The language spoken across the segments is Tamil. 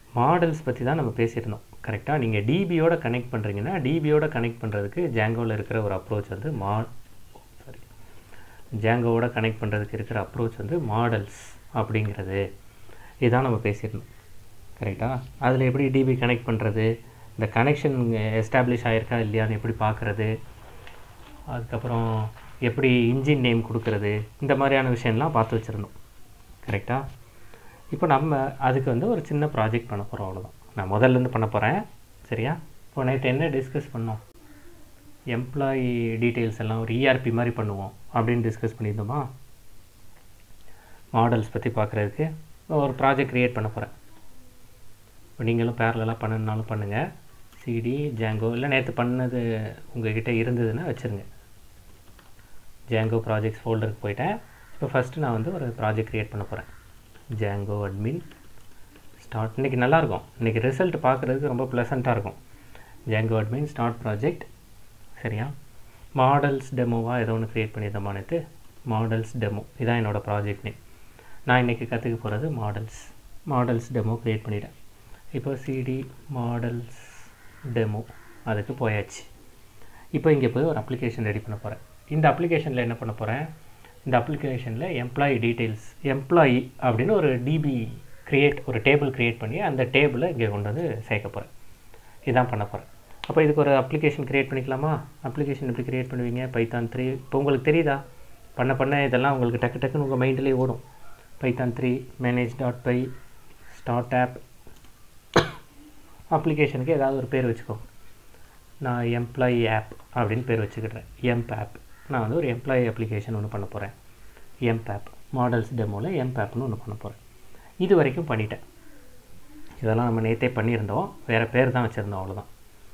மாடல்ஸ் பற்றி தான் நம்ம பேசியிருந்தோம் கரெக்டாக நீங்கள் டிபியோட கனெக்ட் பண்ணுறீங்கன்னா டிபியோட கனெக்ட் பண்ணுறதுக்கு ஜாங்கோவில் இருக்கிற ஒரு அப்ரோச் வந்து மா சாரி ஜாங்கோவோட கனெக்ட் பண்ணுறதுக்கு இருக்கிற அப்ரோச் வந்து மாடல்ஸ் அப்படிங்கிறது இதான் நம்ம பேசியிருந்தோம் கரெக்டாக அதில் எப்படி டிபி கனெக்ட் பண்ணுறது இந்த கனெக்ஷன் எஸ்டாப்ளிஷ் ஆகிருக்கா இல்லையான்னு எப்படி பார்க்குறது அதுக்கப்புறம் எப்படி இன்ஜின் நேம் கொடுக்கறது இந்த மாதிரியான விஷயம்லாம் பார்த்து வச்சுருந்தோம் கரெக்டாக இப்போ நம்ம அதுக்கு வந்து ஒரு சின்ன ப்ராஜெக்ட் பண்ண போகிறோம் அவ்வளோதான் நான் முதல்லேருந்து பண்ண போகிறேன் சரியா இப்போ நைட் என்ன டிஸ்கஸ் பண்ணோம் எம்ப்ளாயி டீட்டெயில்ஸ் எல்லாம் ஒரு இஆர்பி மாதிரி பண்ணுவோம் அப்படின்னு டிஸ்கஸ் பண்ணியிருந்தோமா மாடல்ஸ் பற்றி பார்க்குறதுக்கு ஒரு ப்ராஜெக்ட் க்ரியேட் பண்ண போகிறேன் இப்போ நீங்களும் பேரலாக பண்ணணுனாலும் பண்ணுங்கள் சிடி ஜாங்கோ இல்லை நேற்று பண்ணது உங்ககிட்ட இருந்ததுன்னா வச்சுருங்க ஜாங்கோ ப்ராஜெக்ட்ஸ் ஃபோல்டருக்கு போயிட்டேன் இப்போ ஃபஸ்ட்டு நான் வந்து ஒரு ப்ராஜெக்ட் க்ரியேட் பண்ண போகிறேன் ஜாங்கோ அட்மின் ஸ்டார்ட் இன்றைக்கி நல்லாயிருக்கும் இன்றைக்கி ரிசல்ட் பார்க்குறதுக்கு ரொம்ப ப்ளசண்ட்டாக இருக்கும் ஜாங்கோ அட்மின் ஸ்டார்ட் ப்ராஜெக்ட் சரியா மாடல்ஸ் டெமோவாக ஏதோ ஒன்று க்ரியேட் பண்ணியிருந்தோமா நேற்று மாடல்ஸ் டெமோ இதான் என்னோடய ப்ராஜெக்ட் நேம் நான் இன்றைக்கி கற்றுக்க போகிறது மாடல்ஸ் மாடல்ஸ் டெமோ க்ரியேட் பண்ணிட்டேன் இப்போ சிடி மாடல்ஸ் டெமோ அதுக்கு போயாச்சு இப்போ இங்கே போய் ஒரு அப்ளிகேஷன் ரெடி பண்ண போகிறேன் இந்த அப்ளிகேஷனில் என்ன பண்ண போகிறேன் இந்த அப்ளிகேஷனில் எம்ப்ளாயி டீட்டெயில்ஸ் எம்ப்ளாயி அப்படின்னு ஒரு டிபி க்ரியேட் ஒரு டேபிள் க்ரியேட் பண்ணி அந்த டேபிளை இங்கே கொண்டு வந்து சேர்க்க போகிறேன் இதான் பண்ண போகிறேன் அப்போ இதுக்கு ஒரு அப்ளிகேஷன் க்ரியேட் பண்ணிக்கலாமா அப்ளிகேஷன் எப்படி க்ரியேட் பண்ணுவீங்க பைத்தான் த்ரீ இப்போ உங்களுக்கு தெரியுதா பண்ண பண்ண இதெல்லாம் உங்களுக்கு டக்கு டக்குன்னு உங்கள் மைண்ட்லேயே ஓடும் Python three manage dot py start app அப்ளிகேஷனுக்கு ஏதாவது ஒரு பேர் வச்சுக்கோ நான் எம்ப்ளாயி ஆப் அப்படின்னு பேர் வச்சுக்கிட்டேன் எம்ப் ஆப் நான் வந்து ஒரு எம்ப்ளாயி அப்ளிகேஷன் ஒன்று பண்ண போகிறேன் எம்ப் ஆப் மாடல்ஸ் டெமோவில் எம்ப் ஆப்னு ஒன்று பண்ண போகிறேன் இது வரைக்கும் பண்ணிட்டேன் இதெல்லாம் நம்ம நேற்றே பண்ணியிருந்தோம் வேறு பேர் தான் வச்சுருந்தோம் அவ்வளோதான்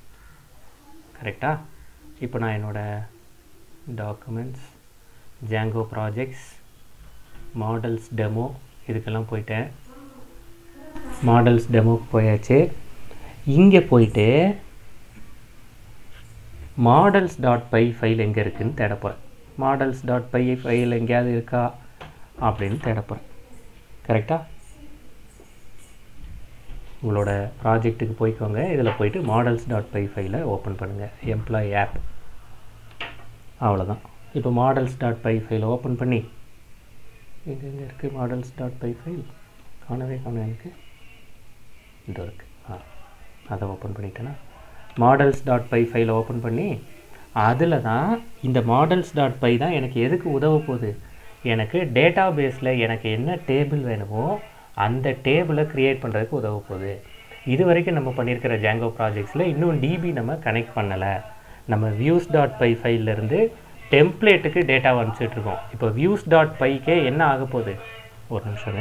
கரெக்டாக இப்போ நான் என்னோடய documents Django projects models demo இதுக்கெல்லாம் போயிட்டேன் மாடல்ஸ் டெமோக்கு போயாச்சு இங்கே போயிட்டு மாடல்ஸ் டாட் பை ஃபைல் எங்கே இருக்குதுன்னு தேட போகிறேன் மாடல்ஸ் டாட் பை ஃபைல் எங்கேயாவது இருக்கா அப்படின்னு தேட போகிறேன் கரெக்டாக உங்களோட ப்ராஜெக்ட்டுக்கு போய்க்கோங்க இதில் போயிட்டு மாடல்ஸ் டாட் பை ஃபைலை ஓப்பன் பண்ணுங்கள் எம்ப்ளாயி ஆப் அவ்வளோதான் இப்போ மாடல்ஸ் டாட் பை ஃபைலை ஓப்பன் பண்ணி எங்கே எங்கே இருக்குது மாடல்ஸ் டாட் பை ஃபைல் காணவே காணும் எனக்கு இது இருக்குது ஆ அதை ஓப்பன் பண்ணிட்டேன்னா மாடல்ஸ் டாட் பை ஃபைலை ஓப்பன் பண்ணி அதில் தான் இந்த மாடல்ஸ் டாட் பை தான் எனக்கு எதுக்கு உதவ போகுது எனக்கு டேட்டா பேஸில் எனக்கு என்ன டேபிள் வேணுமோ அந்த டேபிளை க்ரியேட் பண்ணுறதுக்கு உதவ போகுது இது வரைக்கும் நம்ம பண்ணியிருக்கிற ஜாங்கோ ப்ராஜெக்ட்ஸில் இன்னும் டிபி நம்ம கனெக்ட் பண்ணலை நம்ம வியூஸ் டாட் பை ஃபைல்லேருந்து டெம்ப்ளேட்டுக்கு டேட்டா அனுப்பிச்சிட்ருக்கோம் இப்போ வியூஸ் டாட் பைக்கே என்ன ஆக போகுது ஒரு நிமிஷம்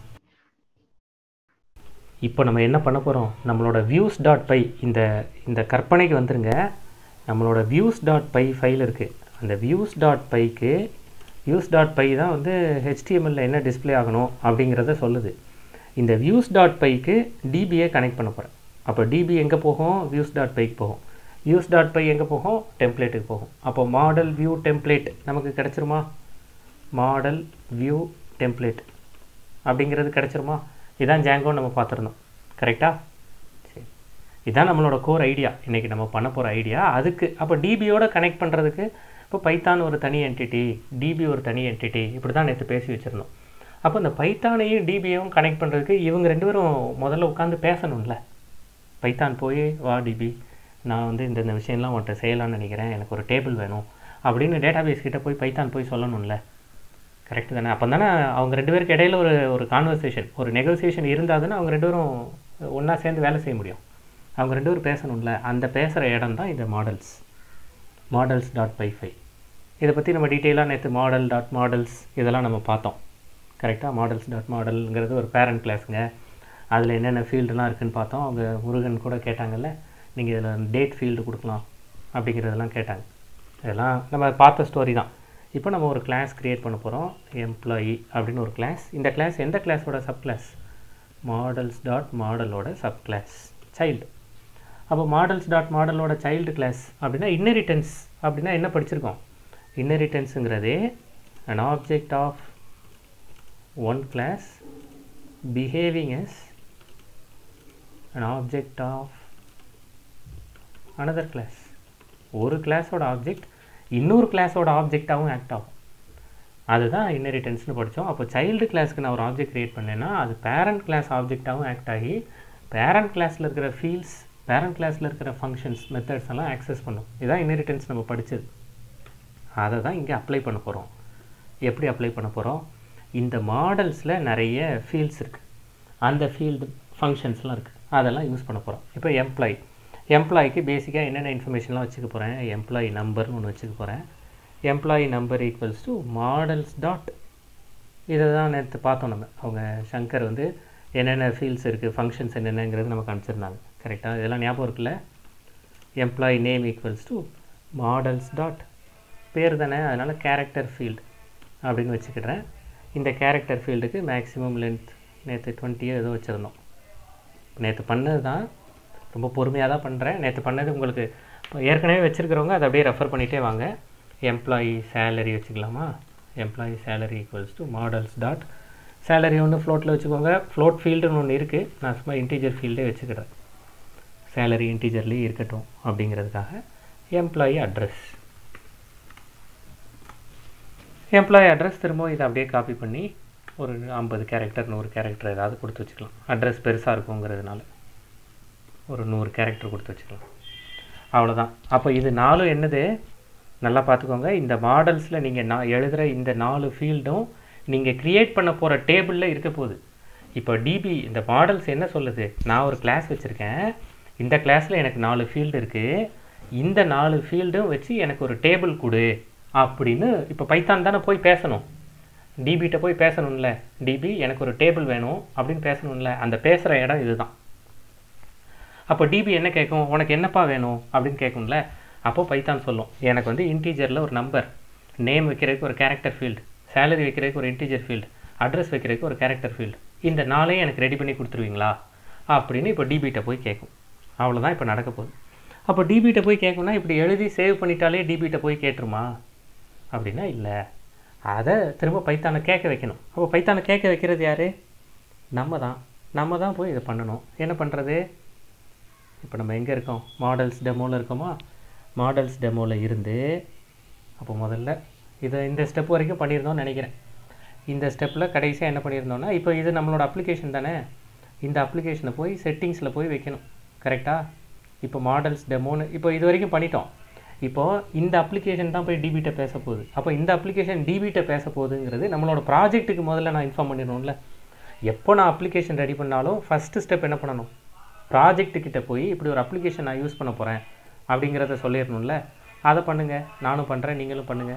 இப்போ நம்ம என்ன பண்ண போகிறோம் நம்மளோட வியூஸ் டாட் பை இந்த இந்த கற்பனைக்கு வந்துருங்க நம்மளோட வியூஸ் டாட் பை ஃபைல் இருக்குது அந்த வியூஸ் டாட் பைக்கு வியூஸ் டாட் பை தான் வந்து ஹெச்டிஎம்எல்ல என்ன டிஸ்பிளே ஆகணும் அப்படிங்கிறத சொல்லுது இந்த வியூஸ் டாட் பைக்கு டிபியை கனெக்ட் பண்ண போகிறேன் அப்போ டிபி எங்கே போகும் வியூஸ் டாட் பைக்கு போகும் வியூஸ் டாட் பை எங்கே போகும் டெம்ப்ளேட்டுக்கு போகும் அப்போ மாடல் வியூ டெம்ப்ளேட் நமக்கு கிடச்சிருமா மாடல் வியூ டெம்ப்ளேட் அப்படிங்கிறது கிடச்சிருமா இதான் ஜாங்கோ நம்ம பார்த்துருந்தோம் கரெக்டாக சரி இதான் நம்மளோட கோர் ஐடியா இன்றைக்கி நம்ம பண்ண போகிற ஐடியா அதுக்கு அப்போ டிபியோட கனெக்ட் பண்ணுறதுக்கு இப்போ பைத்தான் ஒரு தனி என்டிட்டி டிபி ஒரு தனி என்டிட்டி இப்படி தான் நேற்று பேசி வச்சுருந்தோம் அப்போ இந்த பைத்தானையும் டிபியையும் கனெக்ட் பண்ணுறதுக்கு இவங்க ரெண்டு பேரும் முதல்ல உட்காந்து பேசணும்ல பைத்தான் போய் வா டிபி நான் வந்து இந்த இந்த விஷயம்லாம் உன்ட்ட செய்யலாம்னு நினைக்கிறேன் எனக்கு ஒரு டேபிள் வேணும் அப்படின்னு டேட்டாபேஸ் கிட்டே போய் பைத்தான் போய் சொல்லணும்ல கரெக்டு தானே அப்போ தானே அவங்க ரெண்டு பேருக்கு இடையில ஒரு ஒரு கான்வர்சேஷன் ஒரு நெகோசியேஷன் இருந்தால் தானே அவங்க ரெண்டு பேரும் ஒன்றா சேர்ந்து வேலை செய்ய முடியும் அவங்க ரெண்டு பேரும் பேசணும்ல அந்த பேசுகிற இடம் தான் இந்த மாடல்ஸ் மாடல்ஸ் டாட் பை ஃபை இதை பற்றி நம்ம டீட்டெயிலாக நேற்று மாடல் டாட் மாடல்ஸ் இதெல்லாம் நம்ம பார்த்தோம் கரெக்டாக மாடல்ஸ் டாட் மாடல்ங்கிறது ஒரு பேரண்ட் கிளாஸுங்க அதில் என்னென்ன ஃபீல்டுலாம் இருக்குதுன்னு பார்த்தோம் அவங்க முருகன் கூட கேட்டாங்கல்ல நீங்கள் இதில் டேட் ஃபீல்டு கொடுக்கலாம் அப்படிங்கிறதெல்லாம் கேட்டாங்க இதெல்லாம் நம்ம பார்த்த ஸ்டோரி தான் இப்போ நம்ம ஒரு கிளாஸ் க்ரியேட் பண்ண போகிறோம் எம்ப்ளாயி அப்படின்னு ஒரு கிளாஸ் இந்த கிளாஸ் எந்த கிளாஸோட சப் கிளாஸ் மாடல்ஸ் டாட் மாடலோட சப் கிளாஸ் சைல்டு அப்போ மாடல்ஸ் டாட் மாடலோட சைல்டு கிளாஸ் அப்படின்னா இன்னெரிட்டன்ஸ் அப்படின்னா என்ன படிச்சிருக்கோம் இன்னெரிட்டன்ஸுங்கிறதே an object of one class behaving as an object of another class ஒரு கிளாஸோட ஆப்ஜெக்ட் இன்னொரு கிளாஸோட ஆப்ஜெக்டாகவும் ஆக்ட் ஆகும் அதுதான் இன்ஹெரிட்டன்ஸ்னு படித்தோம் அப்போ சைல்டு கிளாஸ்க்கு நான் ஒரு ஆப்ஜெக்ட் க்ரியேட் பண்ணேன்னா அது பேரண்ட் கிளாஸ் ஆப்ஜெக்டாகவும் ஆக்ட் ஆகி பேரண்ட் கிளாஸில் இருக்கிற ஃபீல்ட்ஸ் பேரண்ட் கிளாஸில் இருக்கிற ஃபங்க்ஷன்ஸ் மெத்தட்ஸ் எல்லாம் ஆக்சஸ் பண்ணும் இதுதான் இன்ஹெரிட்டன்ஸ் நம்ம படித்தது அதை தான் இங்கே அப்ளை பண்ண போகிறோம் எப்படி அப்ளை பண்ண போகிறோம் இந்த மாடல்ஸில் நிறைய ஃபீல்ட்ஸ் இருக்குது அந்த ஃபீல்டு ஃபங்க்ஷன்ஸ்லாம் இருக்குது அதெல்லாம் யூஸ் பண்ண போகிறோம் இப்போ எம்ப்ளாய் எம்ப்ளாய்க்கு பேசிக்காக என்னென்ன இன்ஃபர்மேஷன்லாம் வச்சுக்க போகிறேன் எம்ப்ளாயி நம்பர்னு ஒன்று வச்சுக்க போகிறேன் employee number equals to models dot இதை தான் நேற்று பார்த்தோம் நம்ம அவங்க சங்கர் வந்து என்னென்ன ஃபீல்ட்ஸ் இருக்குது ஃபங்க்ஷன்ஸ் என்னென்னங்கிறது நமக்கு அனுப்பிச்சிருந்தாங்க கரெக்டாக இதெல்லாம் ஞாபகம் இருக்குல்ல employee name equals to models dot பேர் தானே அதனால் கேரக்டர் ஃபீல்டு அப்படின்னு வச்சுக்கிடுறேன் இந்த கேரக்டர் ஃபீல்டுக்கு மேக்ஸிமம் லென்த் நேற்று டுவெண்ட்டியோ ஏதோ வச்சுருந்தோம் நேற்று பண்ணது தான் ரொம்ப பொறுமையாக தான் பண்ணுறேன் நேற்று பண்ணது உங்களுக்கு இப்போ ஏற்கனவே வச்சுருக்கிறவங்க அதை அப்படியே ரெஃபர் பண்ணிகிட்டே வாங்க எம்ப்ளாயி சேலரி வச்சுக்கலாமா employee salary equals to models dot salary ஒன்று ஃப்ளோட்டில் வச்சுக்கோங்க ஃப்ளோட் ஃபீல்டுன்னு ஒன்று இருக்குது நான் சும்மா இன்டீஜர் ஃபீல்டே வச்சுக்கிறேன் சேலரி இன்டீஜர்லேயே இருக்கட்டும் அப்படிங்கிறதுக்காக எம்ப்ளாயி அட்ரஸ் எம்ப்ளாயி அட்ரஸ் திரும்ப இதை அப்படியே காப்பி பண்ணி ஒரு ஐம்பது கேரக்டர் நூறு கேரக்டர் ஏதாவது கொடுத்து வச்சுக்கலாம் அட்ரஸ் பெருசாக இருக்குங்கிறதுனால ஒரு நூறு கேரக்டர் கொடுத்து வச்சுக்கலாம் அவ்வளோதான் அப்போ இது நாலும் என்னது நல்லா பார்த்துக்கோங்க இந்த மாடல்ஸில் நீங்கள் நான் எழுதுகிற இந்த நாலு ஃபீல்டும் நீங்கள் க்ரியேட் பண்ண போகிற டேபிளில் இருக்க போகுது இப்போ டிபி இந்த மாடல்ஸ் என்ன சொல்லுது நான் ஒரு கிளாஸ் வச்சுருக்கேன் இந்த கிளாஸில் எனக்கு நாலு ஃபீல்டு இருக்குது இந்த நாலு ஃபீல்டும் வச்சு எனக்கு ஒரு டேபிள் கொடு அப்படின்னு இப்போ பைத்தான் தானே போய் பேசணும் டிபிகிட்ட போய் பேசணும்ல டிபி எனக்கு ஒரு டேபிள் வேணும் அப்படின்னு பேசணும்ல அந்த பேசுகிற இடம் இதுதான் அப்போ டிபி என்ன கேட்கும் உனக்கு என்னப்பா வேணும் அப்படின்னு கேட்கும்ல அப்போ பைத்தான் சொல்லும் எனக்கு வந்து இன்டீஜரில் ஒரு நம்பர் நேம் வைக்கிறதுக்கு ஒரு கேரக்டர் ஃபீல்டு சேலரி வைக்கிறதுக்கு ஒரு இன்டீஜர் ஃபீல்டு அட்ரஸ் வைக்கிறதுக்கு ஒரு கேரக்டர் ஃபீல்டு இந்த நாளையும் எனக்கு ரெடி பண்ணி கொடுத்துருவீங்களா அப்படின்னு இப்போ டிபிகிட்ட போய் கேட்கும் அவ்வளோதான் இப்போ நடக்க போகுது அப்போ டிபிகிட்ட போய் கேட்கும்னா இப்படி எழுதி சேவ் பண்ணிட்டாலே டிபிகிட்ட போய் கேட்டுருமா அப்படின்னா இல்லை அதை திரும்ப பைத்தானை கேட்க வைக்கணும் அப்போ பைத்தானை கேட்க வைக்கிறது யார் நம்ம தான் நம்ம தான் போய் இதை பண்ணணும் என்ன பண்ணுறது இப்போ நம்ம எங்கே இருக்கோம் மாடல்ஸ் டெமோவில் இருக்கோமா மாடல்ஸ் டெமோவில் இருந்து அப்போ முதல்ல இதை இந்த ஸ்டெப் வரைக்கும் பண்ணியிருந்தோம்னு நினைக்கிறேன் இந்த ஸ்டெப்பில் கடைசியாக என்ன பண்ணியிருந்தோம்னா இப்போ இது நம்மளோட அப்ளிகேஷன் தானே இந்த அப்ளிகேஷனை போய் செட்டிங்ஸில் போய் வைக்கணும் கரெக்டாக இப்போ மாடல்ஸ் டெமோன்னு இப்போ இது வரைக்கும் பண்ணிட்டோம் இப்போது இந்த அப்ளிகேஷன் தான் போய் டிபிட்ட பேச போகுது அப்போ இந்த அப்ளிகேஷன் டிபிட்ட பேச போகுதுங்கிறது நம்மளோட ப்ராஜெக்ட்டுக்கு முதல்ல நான் இன்ஃபார்ம் பண்ணிடணும்ல எப்போ நான் அப்ளிகேஷன் ரெடி பண்ணாலும் ஃபஸ்ட்டு ஸ்டெப் என்ன பண்ணணும் ப்ராஜெக்ட்டுக்கிட்ட போய் இப்படி ஒரு அப்ளிகேஷன் நான் யூஸ் பண்ண போகிறேன் அப்படிங்கிறத சொல்லிடணும்ல அதை பண்ணுங்கள் நானும் பண்ணுறேன் நீங்களும் பண்ணுங்கள்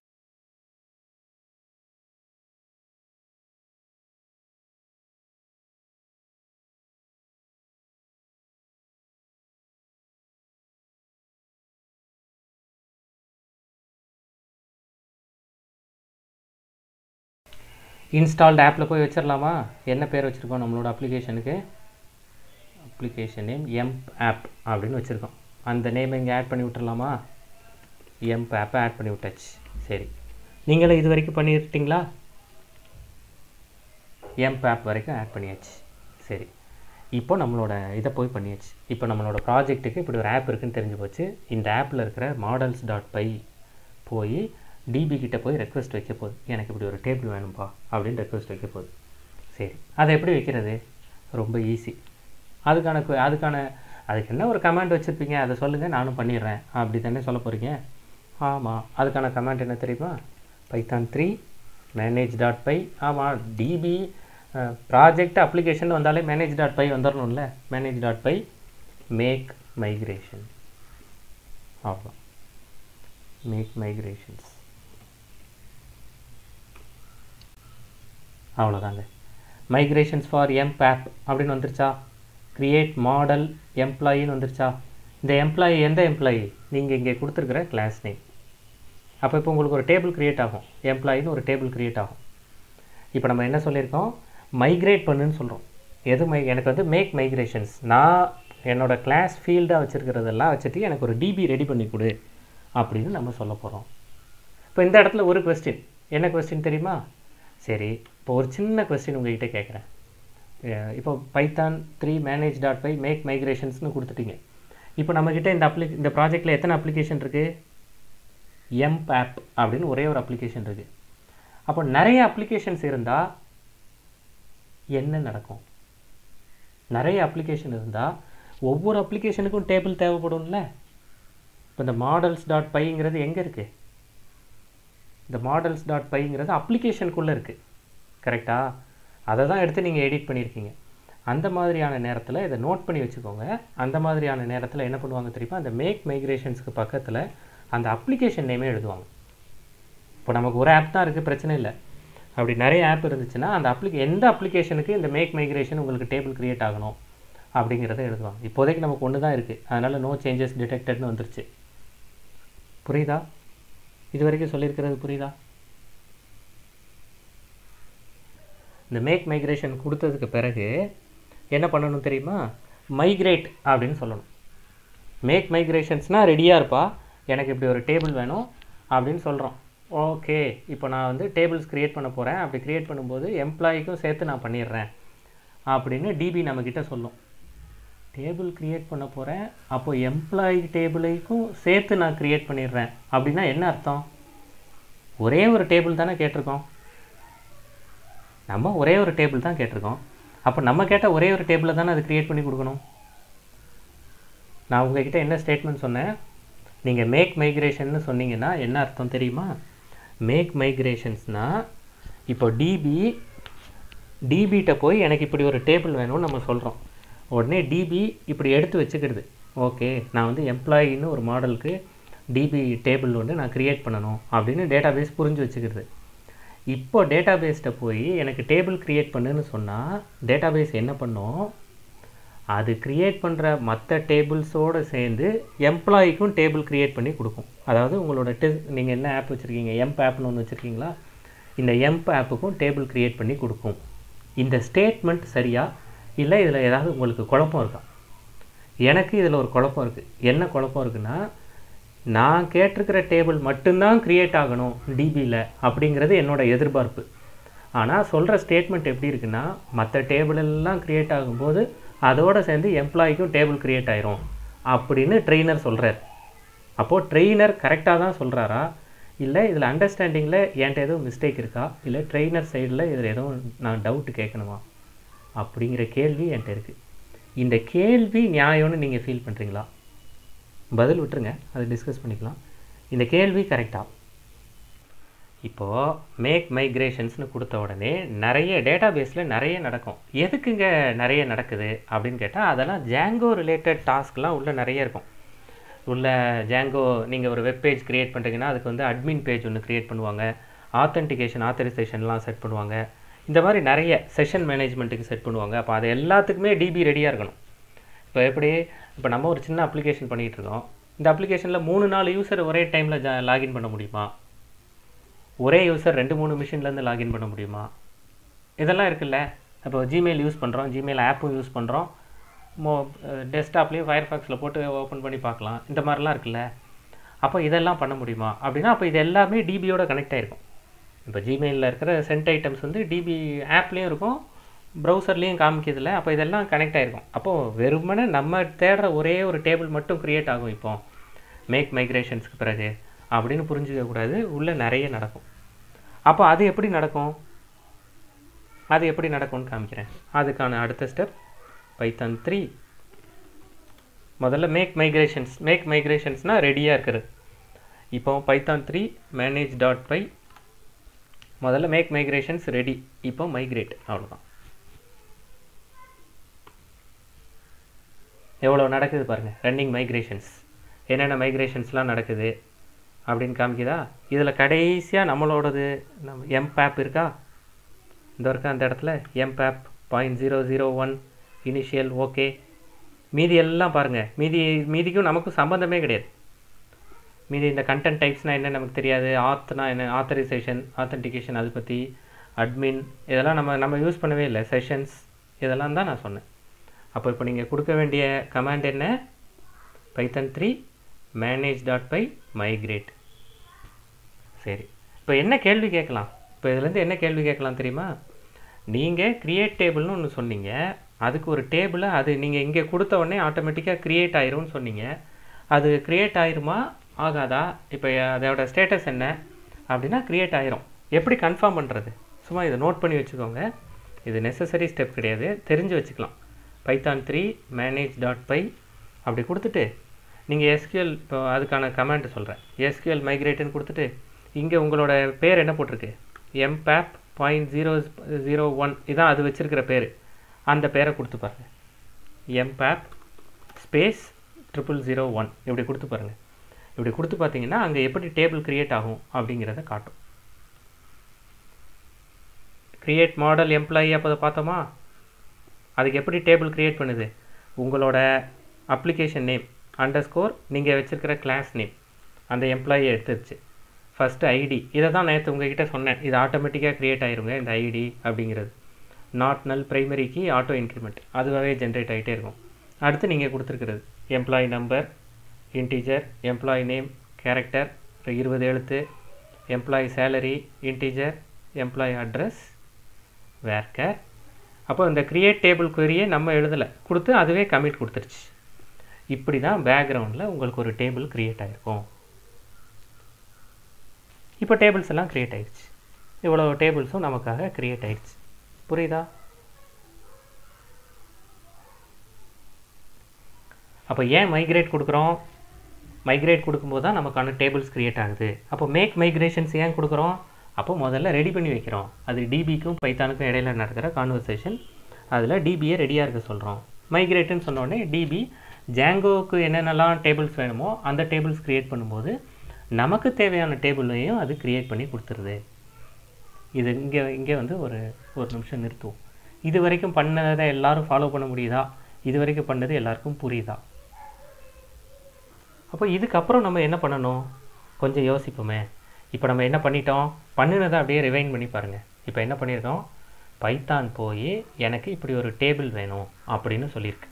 இன்ஸ்டால்டு ஆப்பில் போய் வச்சிடலாமா என்ன பேர் வச்சுருக்கோம் நம்மளோட அப்ளிகேஷனுக்கு அப்ளிகேஷன் நேம் எம்ப் ஆப் அப்படின்னு வச்சுருக்கோம் அந்த நேம் இங்கே ஆட் பண்ணி விட்டுறலாமா எம்ப் ஆப்பை ஆட் பண்ணி விட்டாச்சு சரி நீங்களும் இது வரைக்கும் பண்ணிட்டீங்களா எம்ப் ஆப் வரைக்கும் ஆட் பண்ணியாச்சு சரி இப்போ நம்மளோட இதை போய் பண்ணியாச்சு இப்போ நம்மளோட ப்ராஜெக்ட்டுக்கு இப்படி ஒரு ஆப் இருக்குன்னு தெரிஞ்சு போச்சு இந்த ஆப்பில் இருக்கிற மாடல்ஸ் டாட் பை போய் டிபி கிட்ட போய் ரெக்வஸ்ட் வைக்க போகுது எனக்கு இப்படி ஒரு டேபிள் வேணும்ப்பா அப்படின்னு ரெக்வஸ்ட் வைக்க போகுது சரி அதை எப்படி வைக்கிறது ரொம்ப ஈஸி அதுக்கான கு- அதுக்கான அதுக்கு என்ன ஒரு கமாண்ட் வச்சுருப்பீங்க அதை சொல்லுங்கள் நானும் பண்ணிடுறேன் அப்படி தானே சொல்ல போகிறீங்க ஆமாம் அதுக்கான கமாண்ட் என்ன தெரியுமா Python three manage dot py ஆமாம் டிபி ப்ராஜெக்ட் அப்ளிகேஷன் வந்தாலே மேனேஜ் டாட் பை வந்துடணும்ல manage dot py make migration அவ்வளோ மேக் மைக்ரேஷன்ஸ் அவ்வளோதாங்க மைக்ரேஷன்ஸ் ஃபார் எம்ப் ஆப் அப்படின்னு வந்துருச்சா கிரியேட் மாடல் எம்ப்ளாயின்னு வந்துருச்சா இந்த எம்ப்ளாயி எந்த எம்ப்ளாயி நீங்கள் இங்கே கொடுத்துருக்குற கிளாஸ் நேம் அப்போ இப்போ உங்களுக்கு ஒரு டேபிள் கிரியேட் ஆகும் எம்ப்ளாயின்னு ஒரு டேபிள் கிரியேட் ஆகும் இப்போ நம்ம என்ன சொல்லியிருக்கோம் மைக்ரேட் பண்ணுன்னு சொல்கிறோம் எது மை எனக்கு வந்து மேக் மைக்ரேஷன்ஸ் நான் என்னோட கிளாஸ் ஃபீல்டாக வச்சுருக்கிறதெல்லாம் வச்சுட்டு எனக்கு ஒரு டிபி ரெடி பண்ணி கொடு அப்படின்னு நம்ம சொல்ல போகிறோம் இப்போ இந்த இடத்துல ஒரு கொஸ்டின் என்ன கொஸ்டின் தெரியுமா சரி இப்போ ஒரு சின்ன கொஸ்டின் உங்ககிட்ட கேட்குறேன் இப்போ Python three manage dot py make மைக்ரேஷன்ஸ்னு கொடுத்துட்டீங்க இப்போ நம்மக்கிட்ட இந்த அப்ளி இந்த ப்ராஜெக்டில் எத்தனை அப்ளிகேஷன் இருக்குது எம்ப் ஆப் அப்படின்னு ஒரே ஒரு அப்ளிகேஷன் இருக்குது அப்போ நிறைய அப்ளிகேஷன்ஸ் இருந்தால் என்ன நடக்கும் நிறைய அப்ளிகேஷன் இருந்தால் ஒவ்வொரு அப்ளிகேஷனுக்கும் டேபிள் தேவைப்படும்ல இப்போ இந்த மாடல்ஸ் டாட் பைங்கிறது எங்கே இருக்குது இந்த மாடல்ஸ் டாட் பைங்கிறது அப்ளிகேஷனுக்குள்ளே இருக்குது கரெக்டாக அதை தான் எடுத்து நீங்கள் எடிட் பண்ணியிருக்கீங்க அந்த மாதிரியான நேரத்தில் இதை நோட் பண்ணி வச்சுக்கோங்க அந்த மாதிரியான நேரத்தில் என்ன பண்ணுவாங்க தெரியுமா அந்த மேக் மைக்ரேஷன்ஸ்க்கு பக்கத்தில் அந்த அப்ளிகேஷன் நேமே எழுதுவாங்க இப்போ நமக்கு ஒரு ஆப் தான் இருக்குது பிரச்சனை இல்லை அப்படி நிறைய ஆப் இருந்துச்சுன்னா அந்த அப்ளிகே எந்த அப்ளிகேஷனுக்கு இந்த மேக் மைக்ரேஷன் உங்களுக்கு டேபிள் க்ரியேட் ஆகணும் அப்படிங்கிறத எழுதுவாங்க இப்போதைக்கு நமக்கு ஒன்று தான் இருக்குது அதனால் நோ சேஞ்சஸ் டிடெக்டட்னு வந்துருச்சு புரியுதா இது வரைக்கும் சொல்லியிருக்கிறது புரியுதா இந்த மேக் மைக்ரேஷன் கொடுத்ததுக்கு பிறகு என்ன பண்ணணும் தெரியுமா மைக்ரேட் அப்படின்னு சொல்லணும் மேக் மைக்ரேஷன்ஸ்னால் ரெடியாக இருப்பா எனக்கு இப்படி ஒரு டேபிள் வேணும் அப்படின்னு சொல்கிறோம் ஓகே இப்போ நான் வந்து டேபிள்ஸ் க்ரியேட் பண்ண போகிறேன் அப்படி க்ரியேட் பண்ணும்போது எம்ப்ளாய்க்கும் சேர்த்து நான் பண்ணிடுறேன் அப்படின்னு டிபி நம்மக்கிட்ட சொல்லும் டேபிள் க்ரியேட் பண்ண போகிறேன் அப்போ எம்ப்ளாயி டேபிளைக்கும் சேர்த்து நான் க்ரியேட் பண்ணிடுறேன் அப்படின்னா என்ன அர்த்தம் ஒரே ஒரு டேபிள் தானே கேட்டிருக்கோம் நம்ம ஒரே ஒரு டேபிள் தான் கேட்டிருக்கோம் அப்போ நம்ம கேட்ட ஒரே ஒரு டேபிளை தானே அது க்ரியேட் பண்ணி கொடுக்கணும் நான் உங்ககிட்ட என்ன ஸ்டேட்மெண்ட் சொன்னேன் நீங்கள் மேக் மைக்ரேஷன்னு சொன்னீங்கன்னா என்ன அர்த்தம் தெரியுமா மேக் மைக்ரேஷன்ஸ்னால் இப்போ டிபி டிபிகிட்ட போய் எனக்கு இப்படி ஒரு டேபிள் வேணும்னு நம்ம சொல்கிறோம் உடனே டிபி இப்படி எடுத்து வச்சுக்கிடுது ஓகே நான் வந்து எம்ப்ளாயின்னு ஒரு மாடலுக்கு டிபி டேபிள் வந்து நான் க்ரியேட் பண்ணணும் அப்படின்னு டேட்டாபேஸ் புரிஞ்சு வச்சுக்கிறது இப்போ டேட்டாபேஸ்கிட்ட போய் எனக்கு டேபிள் க்ரியேட் பண்ணுன்னு சொன்னால் டேட்டாபேஸ் என்ன பண்ணும் அது க்ரியேட் பண்ணுற மற்ற டேபிள்ஸோடு சேர்ந்து எம்ப்ளாயிக்கும் டேபிள் க்ரியேட் பண்ணி கொடுக்கும் அதாவது உங்களோட டெஸ் நீங்கள் என்ன ஆப் வச்சுருக்கீங்க எம்ப் ஆப்னு ஒன்று வச்சுருக்கீங்களா இந்த எம்ப் ஆப்புக்கும் டேபிள் க்ரியேட் பண்ணி கொடுக்கும் இந்த ஸ்டேட்மெண்ட் சரியா இல்லை இதில் ஏதாவது உங்களுக்கு குழப்பம் இருக்கா எனக்கு இதில் ஒரு குழப்பம் இருக்குது என்ன குழப்பம் இருக்குன்னா நான் கேட்டிருக்கிற டேபிள் மட்டும்தான் க்ரியேட் ஆகணும் டிபியில் அப்படிங்கிறது என்னோட எதிர்பார்ப்பு ஆனால் சொல்கிற ஸ்டேட்மெண்ட் எப்படி இருக்குன்னா மற்ற டேபிள் எல்லாம் க்ரியேட் ஆகும்போது அதோடு சேர்ந்து எம்ப்ளாய்க்கும் டேபிள் க்ரியேட் ஆயிரும் அப்படின்னு ட்ரெயினர் சொல்கிறார் அப்போது ட்ரெயினர் கரெக்டாக தான் சொல்கிறாரா இல்லை இதில் அண்டர்ஸ்டாண்டிங்கில் என்கிட்ட எதுவும் மிஸ்டேக் இருக்கா இல்லை ட்ரெயினர் சைடில் இதில் எதுவும் நான் டவுட்டு கேட்கணுமா அப்படிங்கிற கேள்வி என்கிட்ட இருக்குது இந்த கேள்வி நியாயம்னு நீங்கள் ஃபீல் பண்ணுறீங்களா பதில் விட்டுருங்க அதை டிஸ்கஸ் பண்ணிக்கலாம் இந்த கேள்வி கரெக்டாக இப்போது மேக் மைக்ரேஷன்ஸ்னு கொடுத்த உடனே நிறைய டேட்டாபேஸில் நிறைய நடக்கும் எதுக்குங்க நிறைய நடக்குது அப்படின்னு கேட்டால் அதெல்லாம் ஜாங்கோ ரிலேட்டட் டாஸ்க்லாம் உள்ளே நிறைய இருக்கும் உள்ள ஜாங்கோ நீங்கள் ஒரு வெப்பேஜ் க்ரியேட் பண்ணுறீங்கன்னா அதுக்கு வந்து அட்மின் பேஜ் ஒன்று க்ரியேட் பண்ணுவாங்க ஆத்தென்டிகேஷன் ஆத்தரைசேஷன்லாம் செட் பண்ணுவாங்க இந்த மாதிரி நிறைய செஷன் மேனேஜ்மெண்ட்டுக்கு செட் பண்ணுவாங்க அப்போ அது எல்லாத்துக்குமே டிபி ரெடியாக இருக்கணும் இப்போ எப்படி இப்போ நம்ம ஒரு சின்ன அப்ளிகேஷன் பண்ணிகிட்டு இருக்கோம் இந்த அப்ளிகேஷனில் மூணு நாலு யூசர் ஒரே டைமில் ஜா லாகின் பண்ண முடியுமா ஒரே யூசர் ரெண்டு மூணு மிஷின்லேருந்து லாகின் பண்ண முடியுமா இதெல்லாம் இருக்குல்ல இப்போ ஜிமெயில் யூஸ் பண்ணுறோம் ஜிமெயில் ஆப்பும் யூஸ் பண்ணுறோம் மோ டெஸ்க்டாப்லேயும் ஃபயர்ஃபாக்ஸில் போட்டு ஓப்பன் பண்ணி பார்க்கலாம் இந்த மாதிரிலாம் இருக்குல்ல அப்போ இதெல்லாம் பண்ண முடியுமா அப்படின்னா அப்போ இது எல்லாமே டிபியோட கனெக்ட் ஆகிருக்கும் இப்போ ஜிமெயிலில் இருக்கிற சென்ட் ஐட்டம்ஸ் வந்து டிபி ஆப்லேயும் இருக்கும் ப்ரௌசர்லேயும் காமிக்கிறதுல அப்போ இதெல்லாம் கனெக்ட் ஆகிருக்கும் அப்போது வெறுமனே நம்ம தேடுற ஒரே ஒரு டேபிள் மட்டும் க்ரியேட் ஆகும் இப்போ மேக் மைக்ரேஷன்ஸ்க்கு பிறகு அப்படின்னு புரிஞ்சுக்கக்கூடாது உள்ளே நிறைய நடக்கும் அப்போ அது எப்படி நடக்கும் அது எப்படி நடக்கும்னு காமிக்கிறேன் அதுக்கான அடுத்த ஸ்டெப் பைத்தான் த்ரீ முதல்ல மேக் மைக்ரேஷன்ஸ் மேக் மைக்ரேஷன்ஸ்னால் ரெடியாக இருக்கிறது இப்போ Python three manage dot py முதல்ல மேக் மைக்ரேஷன்ஸ் ரெடி இப்போ மைக்ரேட் அவ்வளோதான் எவ்வளோ நடக்குது பாருங்கள் ரன்னிங் மைக்ரேஷன்ஸ் என்னென்ன மைக்ரேஷன்ஸ்லாம் நடக்குது அப்படின்னு காமிக்குதா இதில் கடைசியாக நம்மளோடது நம்ம எம்பேப் இருக்கா இந்த இருக்கா அந்த இடத்துல emp app point zero zero one initial okay மீதி எல்லாம் பாருங்கள் மீதி மீதிக்கும் நமக்கும் சம்மந்தமே கிடையாது மீதி இந்த கண்டென்ட் டைப்ஸ்னால் என்ன நமக்கு தெரியாது ஆத்னா என்ன ஆத்தரைசேஷன் ஆத்தன்டிகேஷன் அதை பற்றி அட்மின் இதெல்லாம் நம்ம நம்ம யூஸ் பண்ணவே இல்லை செஷன்ஸ் இதெல்லாம் தான் நான் சொன்னேன் அப்போ இப்போ நீங்கள் கொடுக்க வேண்டிய கமாண்ட் என்ன Python three manage dot py migrate சரி இப்போ என்ன கேள்வி கேட்கலாம் இப்போ இதுலேருந்து என்ன கேள்வி கேட்கலாம் தெரியுமா நீங்கள் கிரியேட் டேபிள்னு ஒன்று சொன்னீங்க அதுக்கு ஒரு டேபிளை அது நீங்கள் இங்கே கொடுத்த உடனே ஆட்டோமேட்டிக்காக க்ரியேட் ஆயிரும்னு சொன்னீங்க அது க்ரியேட் ஆயிருமா ஆகாதா இப்போ அதோட ஸ்டேட்டஸ் என்ன அப்படின்னா க்ரியேட் ஆயிரும் எப்படி கன்ஃபார்ம் பண்ணுறது சும்மா இதை நோட் பண்ணி வச்சுக்கோங்க இது நெசசரி ஸ்டெப் கிடையாது தெரிஞ்சு வச்சுக்கலாம் Python three manage dot py அப்படி கொடுத்துட்டு நீங்கள் எஸ்கியூஎல் இப்போ அதுக்கான கமெண்ட் சொல்கிறேன் எஸ்கியூஎல் மைக்ரேட்டுன்னு கொடுத்துட்டு இங்கே உங்களோட பேர் என்ன போட்டிருக்கு emp app point zero zero one இதான் அது வச்சுருக்கிற பேர் அந்த பேரை கொடுத்து பாருங்கள் emp app space triple zero one இப்படி கொடுத்து பாருங்கள் இப்படி கொடுத்து பார்த்தீங்கன்னா அங்கே எப்படி டேபிள் க்ரியேட் ஆகும் அப்படிங்கிறத காட்டும் க்ரியேட் மாடல் எம்ப்ளாயி அப்போ அதை பார்த்தோமா அதுக்கு எப்படி டேபிள் க்ரியேட் பண்ணுது உங்களோட அப்ளிகேஷன் நேம் அண்டர் ஸ்கோர் நீங்கள் வச்சுருக்கிற கிளாஸ் நேம் அந்த எம்ப்ளாயி எடுத்துருச்சு ஃபஸ்ட்டு ஐடி இதை தான் நேற்று உங்ககிட்ட சொன்னேன் இது ஆட்டோமேட்டிக்காக க்ரியேட் ஆயிருங்க இந்த ஐடி அப்படிங்கிறது நாட் நல் ப்ரைமரிக்கு ஆட்டோ இன்க்ரிமெண்ட் அதுவாகவே ஜென்ரேட் ஆகிட்டே இருக்கும் அடுத்து நீங்கள் கொடுத்துருக்கிறது employee number integer employee name character இருபது எழுத்து employee salary integer employee address varchar அப்போ இந்த க்ரியேட் டேபிள் query-யை நம்ம எழுதலை கொடுத்து அதுவே கமிட் கொடுத்துருச்சு இப்படி தான் பேக்ரவுண்டில் உங்களுக்கு ஒரு டேபிள் க்ரியேட் ஆகிருக்கும் இப்போ டேபிள்ஸ் எல்லாம் க்ரியேட் ஆயிடுச்சு இவ்வளோ டேபிள்ஸும் நமக்காக க்ரியேட் ஆயிடுச்சு புரியுதா அப்போ ஏன் மைக்ரேட் கொடுக்குறோம் மைக்ரேட் கொடுக்கும்போது தான் நமக்கான டேபிள்ஸ் க்ரியேட் ஆகுது அப்போ மேக் மைக்ரேஷன்ஸ் ஏன் கொடுக்குறோம் அப்போ முதல்ல ரெடி பண்ணி வைக்கிறோம் அது டிபிக்கும் பைத்தானுக்கும் இடையில நடக்கிற கான்வர்சேஷன் அதில் டிபியை ரெடியாக இருக்க சொல்கிறோம் மைக்ரேட்டுன்னு சொன்னோடனே டிபி ஜாங்கோவுக்கு என்னென்னலாம் டேபிள்ஸ் வேணுமோ அந்த டேபிள்ஸ் க்ரியேட் பண்ணும்போது நமக்கு தேவையான டேபிளையும் அது க்ரியேட் பண்ணி கொடுத்துருது இது இங்கே இங்கே வந்து ஒரு ஒரு நிமிஷம் நிறுத்துவோம் இது வரைக்கும் பண்ணதை எல்லாரும் ஃபாலோ பண்ண முடியுதா இது வரைக்கும் பண்ணது எல்லாருக்கும் புரியுதா அப்போ இதுக்கப்புறம் நம்ம என்ன பண்ணணும் கொஞ்சம் யோசிப்போமே இப்போ நம்ம என்ன பண்ணிட்டோம் பண்ணினதை அப்படியே ரிவைன் பண்ணி பாருங்கள் இப்போ என்ன பண்ணியிருக்கோம் பைத்தான் போய் எனக்கு இப்படி ஒரு டேபிள் வேணும் அப்படின்னு சொல்லியிருக்கு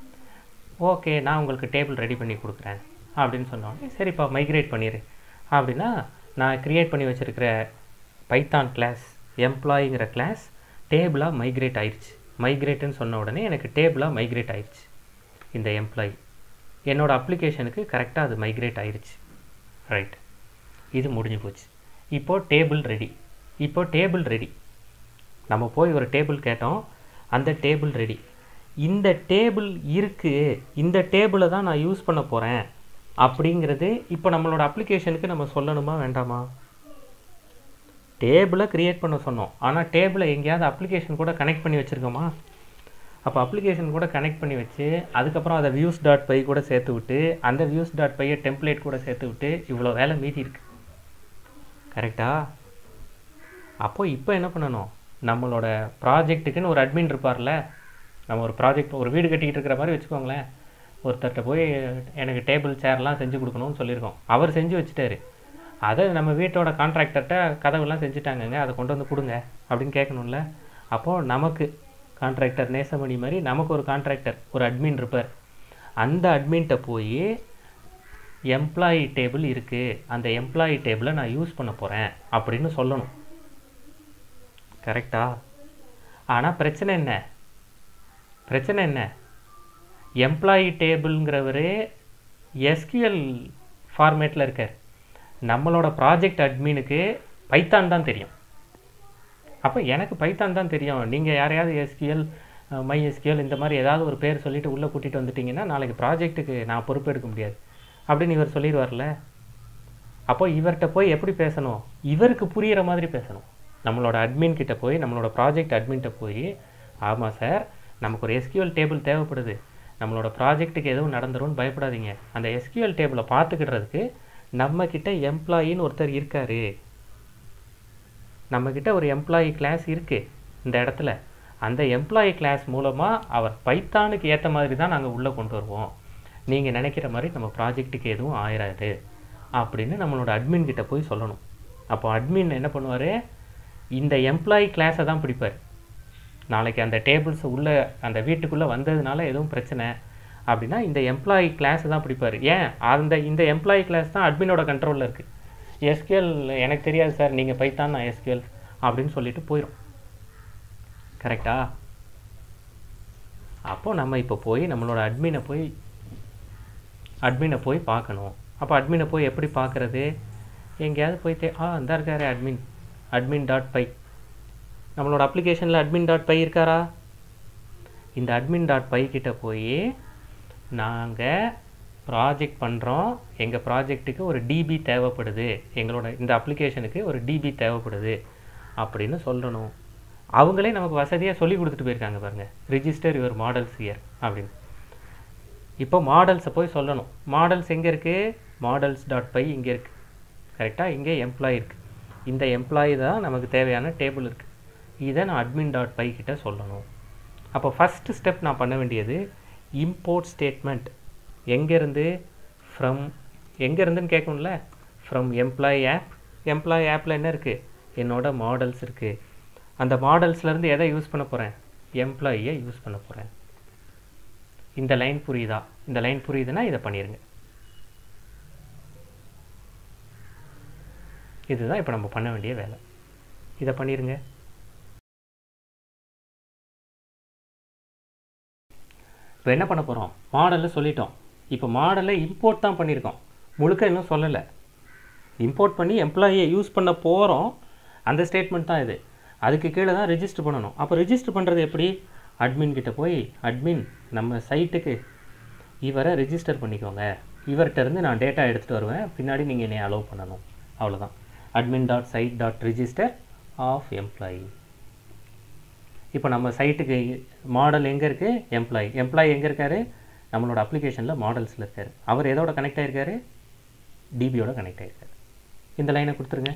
ஓகே நான் உங்களுக்கு டேபிள் ரெடி பண்ணி கொடுக்குறேன் அப்படின்னு சொன்னோடனே சரிப்பா மைக்ரேட் பண்ணிடு அப்படின்னா நான் க்ரியேட் பண்ணி வச்சுருக்கிற பைத்தான் கிளாஸ் எம்ப்ளாயிங்கிற கிளாஸ் டேபிளாக மைக்ரேட் ஆயிடுச்சு மைக்ரேட்டுன்னு சொன்ன உடனே எனக்கு டேபிளாக மைக்ரேட் ஆயிடுச்சு இந்த எம்ப்ளாயி என்னோட அப்ளிகேஷனுக்கு கரெக்டாக அது மைக்ரேட் ஆயிடுச்சு ரைட் இது முடிஞ்சு போச்சு இப்போது டேபிள் ரெடி இப்போ டேபிள் ரெடி நம்ம போய் ஒரு டேபிள் கேட்டோம் அந்த டேபிள் ரெடி இந்த டேபிள் இருக்குது இந்த டேபிளை தான் நான் யூஸ் பண்ண போகிறேன் அப்படிங்கிறது இப்போ நம்மளோட அப்ளிகேஷனுக்கு நம்ம சொல்லணுமா வேண்டாமா டேபிளை க்ரியேட் பண்ண சொன்னோம் ஆனால் டேபிளை எங்கேயாவது அப்ளிகேஷன் கூட கனெக்ட் பண்ணி வச்சுருக்கோமா அப்போ அப்ளிகேஷன் கூட கனெக்ட் பண்ணி வச்சு அதுக்கப்புறம் அதை வியூஸ் டாட் பை கூட சேர்த்து விட்டு அந்த வியூஸ் டாட் பையை டெம்ப்ளேட் கூட சேர்த்து விட்டு இவ்வளோ வேலை மீதி இருக்கு கரெக்டா அப்போ இப்போ என்ன பண்ணணும் நம்மளோட ப்ராஜெக்ட்டுக்குன்னு ஒரு அட்மின் இருப்பார்ல நம்ம ஒரு ப்ராஜெக்ட் ஒரு வீடு கட்டிக்கிட்டு இருக்கிற மாதிரி வச்சுக்கோங்களேன் ஒருத்தர்கிட்ட போய் எனக்கு டேபிள் சேர்லாம் செஞ்சு கொடுக்கணும்னு சொல்லியிருக்கோம் அவர் செஞ்சு வச்சுட்டாரு அதை நம்ம வீட்டோட கான்ட்ராக்டர்கிட்ட கதவுலாம் செஞ்சுட்டாங்கங்க அதை கொண்டு வந்து கொடுங்க அப்படின்னு கேட்கணும்ல அப்போது நமக்கு கான்ட்ராக்டர் நேசமணி மாதிரி நமக்கு ஒரு கான்ட்ராக்டர் ஒரு அட்மின் இருப்பார் அந்த அட்மின்கிட்ட போய் எம்ப்ளாயி டேபிள் இருக்குது அந்த எம்ப்ளாயி டேபிளை நான் யூஸ் பண்ண போகிறேன் அப்படின்னு சொல்லணும் கரெக்டா ஆனால் பிரச்சனை என்ன பிரச்சனை என்ன எம்ப்ளாயி டேபிள்ங்கிறவர் எஸ்கியூஎல் ஃபார்மேட்டில் இருக்கார் நம்மளோட ப்ராஜெக்ட் அட்மினுக்கு பைத்தான் தான் தெரியும் அப்போ எனக்கு பைத்தான் தான் தெரியும் நீங்கள் யாரையாவது எஸ்கியூஎல் மை எஸ்கியூஎல் இந்த மாதிரி ஏதாவது ஒரு பேர் சொல்லிட்டு உள்ளே கூட்டிகிட்டு வந்துட்டீங்கன்னா நாளைக்கு ப்ராஜெக்ட்டுக்கு நான் பொறுப்பெடுக்க முடியாது அப்படின்னு இவர் சொல்லிடுவார்ல அப்போ இவர்கிட்ட போய் எப்படி பேசணும் இவருக்கு புரிகிற மாதிரி பேசணும் நம்மளோட அட்மின் கிட்ட போய் நம்மளோட ப்ராஜெக்ட் அட்மின்கிட்ட போய் ஆமாம் சார் நமக்கு ஒரு எஸ்கியூஎல் டேபிள் தேவைப்படுது நம்மளோட ப்ராஜெக்ட்டுக்கு எதுவும் நடந்துரும்னு பயப்படாதீங்க அந்த எஸ்கியூஎல் டேபிளை பார்த்துக்கிடுறதுக்கு நம்மக்கிட்ட எம்ப்ளாயின்னு ஒருத்தர் இருக்கார் நம்மக்கிட்ட ஒரு எம்ப்ளாயி கிளாஸ் இருக்குது இந்த இடத்துல அந்த எம்ப்ளாயி கிளாஸ் மூலமாக அவர் பைத்தானுக்கு ஏற்ற மாதிரி தான் நாங்கள் உள்ளே கொண்டு வருவோம் நீங்கள் நினைக்கிற மாதிரி நம்ம ப்ராஜெக்ட்டுக்கு எதுவும் ஆயிராது அப்படின்னு நம்மளோட அட்மின் கிட்ட போய் சொல்லணும் அப்போ அட்மின் என்ன பண்ணுவார் இந்த எம்ப்ளாயி கிளாஸை தான் பிடிப்பார் நாளைக்கு அந்த டேபிள்ஸ் உள்ள அந்த வீட்டுக்குள்ளே வந்ததுனால எதுவும் பிரச்சனை அப்படின்னா இந்த எம்ப்ளாயி கிளாஸை தான் பிடிப்பார் ஏன் அந்த இந்த எம்ப்ளாயி கிளாஸ் தான் அட்மினோட கண்ட்ரோலில் இருக்குது எஸ்கியூஎல் எனக்கு தெரியாது சார் நீங்கள் பைத்தான் நான் எஸ்கியூஎல் அப்படின்னு சொல்லிட்டு போயிடும் கரெக்டா அப்போ நம்ம இப்போ போய் நம்மளோட அட்மினை போய் அட்மினை போய் பார்க்கணும் அப்போ அட்மினை போய் எப்படி பார்க்குறது எங்கேயாவது போய் தே ஆ இந்த இருக்காரு அட்மின் அட்மின் டாட் பை நம்மளோட அப்ளிகேஷனில் அட்மின் டாட் பை இருக்காரா இந்த அட்மின் டாட் பை கிட்ட போய் நாங்கள் ப்ராஜெக்ட் பண்ணுறோம் எங்கள் ப்ராஜெக்ட்டுக்கு ஒரு டிபி தேவைப்படுது எங்களோட இந்த அப்ளிகேஷனுக்கு ஒரு டிபி தேவைப்படுது அப்படின்னு சொல்லணும் அவங்களே நமக்கு வசதியாக சொல்லி கொடுத்துட்டு போயிருக்காங்க பாருங்கள் ரிஜிஸ்டர் யுவர் மாடல்ஸ் இயர் அப்படின்னு இப்போ மாடல்ஸை போய் சொல்லணும் மாடல்ஸ் எங்கே இருக்குது மாடல்ஸ் டாட் பை இங்கே இருக்குது கரெக்டாக இங்கே எம்ப்ளாயி இருக்குது இந்த எம்ப்ளாயி தான் நமக்கு தேவையான டேபிள் இருக்குது இதை நான் அட்மின் டாட் பை கிட்ட சொல்லணும் அப்போ ஃபஸ்ட்டு ஸ்டெப் நான் பண்ண வேண்டியது இம்போர்ட் ஸ்டேட்மெண்ட் எங்கேருந்து ஃப்ரம் எங்கேருந்துன்னு கேட்கணும்ல ஃப்ரம் எம்ப்ளாயி ஆப் எம்ப்ளாயி ஆப்பில் என்ன இருக்குது என்னோட மாடல்ஸ் இருக்குது அந்த மாடல்ஸ்லேருந்து எதை யூஸ் பண்ண போகிறேன் எம்ப்ளாயியை யூஸ் பண்ண போகிறேன் இந்த லைன் புரியுதா இந்த லைன் புரியுதுன்னா இதை பண்ணிடுங்க இதுதான் இப்போ நம்ம பண்ண வேண்டிய வேலை இதை பண்ணிடுங்க இப்போ என்ன பண்ண போகிறோம் மாடலில் சொல்லிட்டோம் இப்போ மாடலை இம்போர்ட் தான் பண்ணியிருக்கோம் முழுக்க இன்னும் சொல்லலை இம்போர்ட் பண்ணி எம்ப்ளாயியை யூஸ் பண்ண போகிறோம் அந்த ஸ்டேட்மெண்ட் தான் இது அதுக்கு கீழே தான் ரெஜிஸ்டர் பண்ணணும் அப்போ ரெஜிஸ்டர் பண்ணுறது எப்படி அட்மின் கிட்ட போய் அட்மின் நம்ம சைட்டுக்கு இவரை ரெஜிஸ்டர் பண்ணிக்கோங்க இவர்கிட்ட இருந்து நான் டேட்டா எடுத்துகிட்டு வருவேன் பின்னாடி நீங்கள் என்னை அலோவ் பண்ணணும் அவ்வளோதான் admin dot site dot register of employee இப்போ நம்ம சைட்டுக்கு மாடல் எங்கே இருக்குது எம்ப்ளாயி எம்ப்ளாயி எங்கே இருக்காரு நம்மளோட அப்ளிகேஷனில் மாடல்ஸில் இருக்கார் அவர் எதோட கனெக்ட் ஆகிருக்காரு டிபியோட கனெக்ட் ஆகிருக்காரு இந்த லைனை கொடுத்துருங்க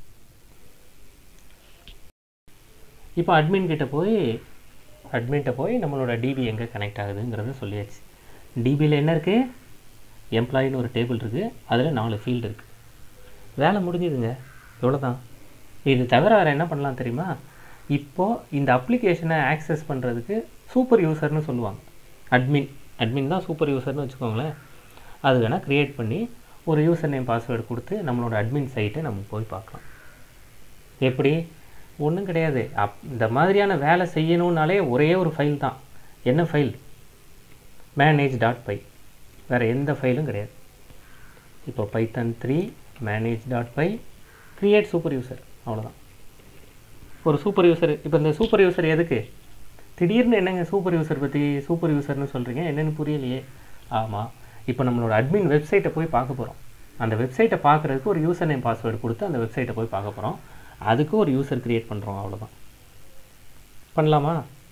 இப்போ அட்மின் கிட்ட போய் அட்மின்கிட்ட போய் நம்மளோட டிபி எங்கே கனெக்ட் ஆகுதுங்கிறத சொல்லியாச்சு டிபியில் என்ன இருக்குது எம்ப்ளாயின்னு ஒரு டேபிள் இருக்குது அதில் நாலு ஃபீல்டு இருக்குது வேலை முடிஞ்சுதுங்க இவ்வளோ தான் இது தவிர வேறு என்ன பண்ணலாம் தெரியுமா இப்போது இந்த அப்ளிகேஷனை ஆக்சஸ் பண்ணுறதுக்கு சூப்பர் யூசர்னு சொல்லுவாங்க அட்மின் அட்மின் தான் சூப்பர் யூசர்னு வச்சுக்கோங்களேன் அது வேணால் க்ரியேட் பண்ணி ஒரு யூசர் நேம் பாஸ்வேர்டு கொடுத்து நம்மளோட அட்மின் சைட்டை நம்ம போய் பார்க்கலாம் எப்படி ஒன்றும் கிடையாது அப் இந்த மாதிரியான வேலை செய்யணுன்னாலே ஒரே ஒரு ஃபைல் தான் என்ன ஃபைல் மேனேஜ் டாட் பை வேறு எந்த ஃபைலும் கிடையாது இப்போ Python three manage dot py create super user அவ்வளோதான் ஒரு சூப்பர் யூசர் இப்போ இந்த சூப்பர் யூசர் எதுக்கு திடீர்னு என்னங்க சூப்பர் யூசர் பற்றி சூப்பர் யூசர்னு சொல்கிறீங்க என்னென்னு புரியலையே ஆமாம் இப்போ நம்மளோட அட்மின் வெப்சைட்டை போய் பார்க்க போகிறோம் அந்த வெப்சைட்டை பார்க்குறதுக்கு ஒரு யூசர் நேம் பாஸ்வேர்டு கொடுத்து அந்த வெப்சைட்டை போய் பார்க்க போகிறோம் அதுக்கு ஒரு யூசர் க்ரியேட் பண்ணுறோம் அவ்வளோதான் பண்ணலாமா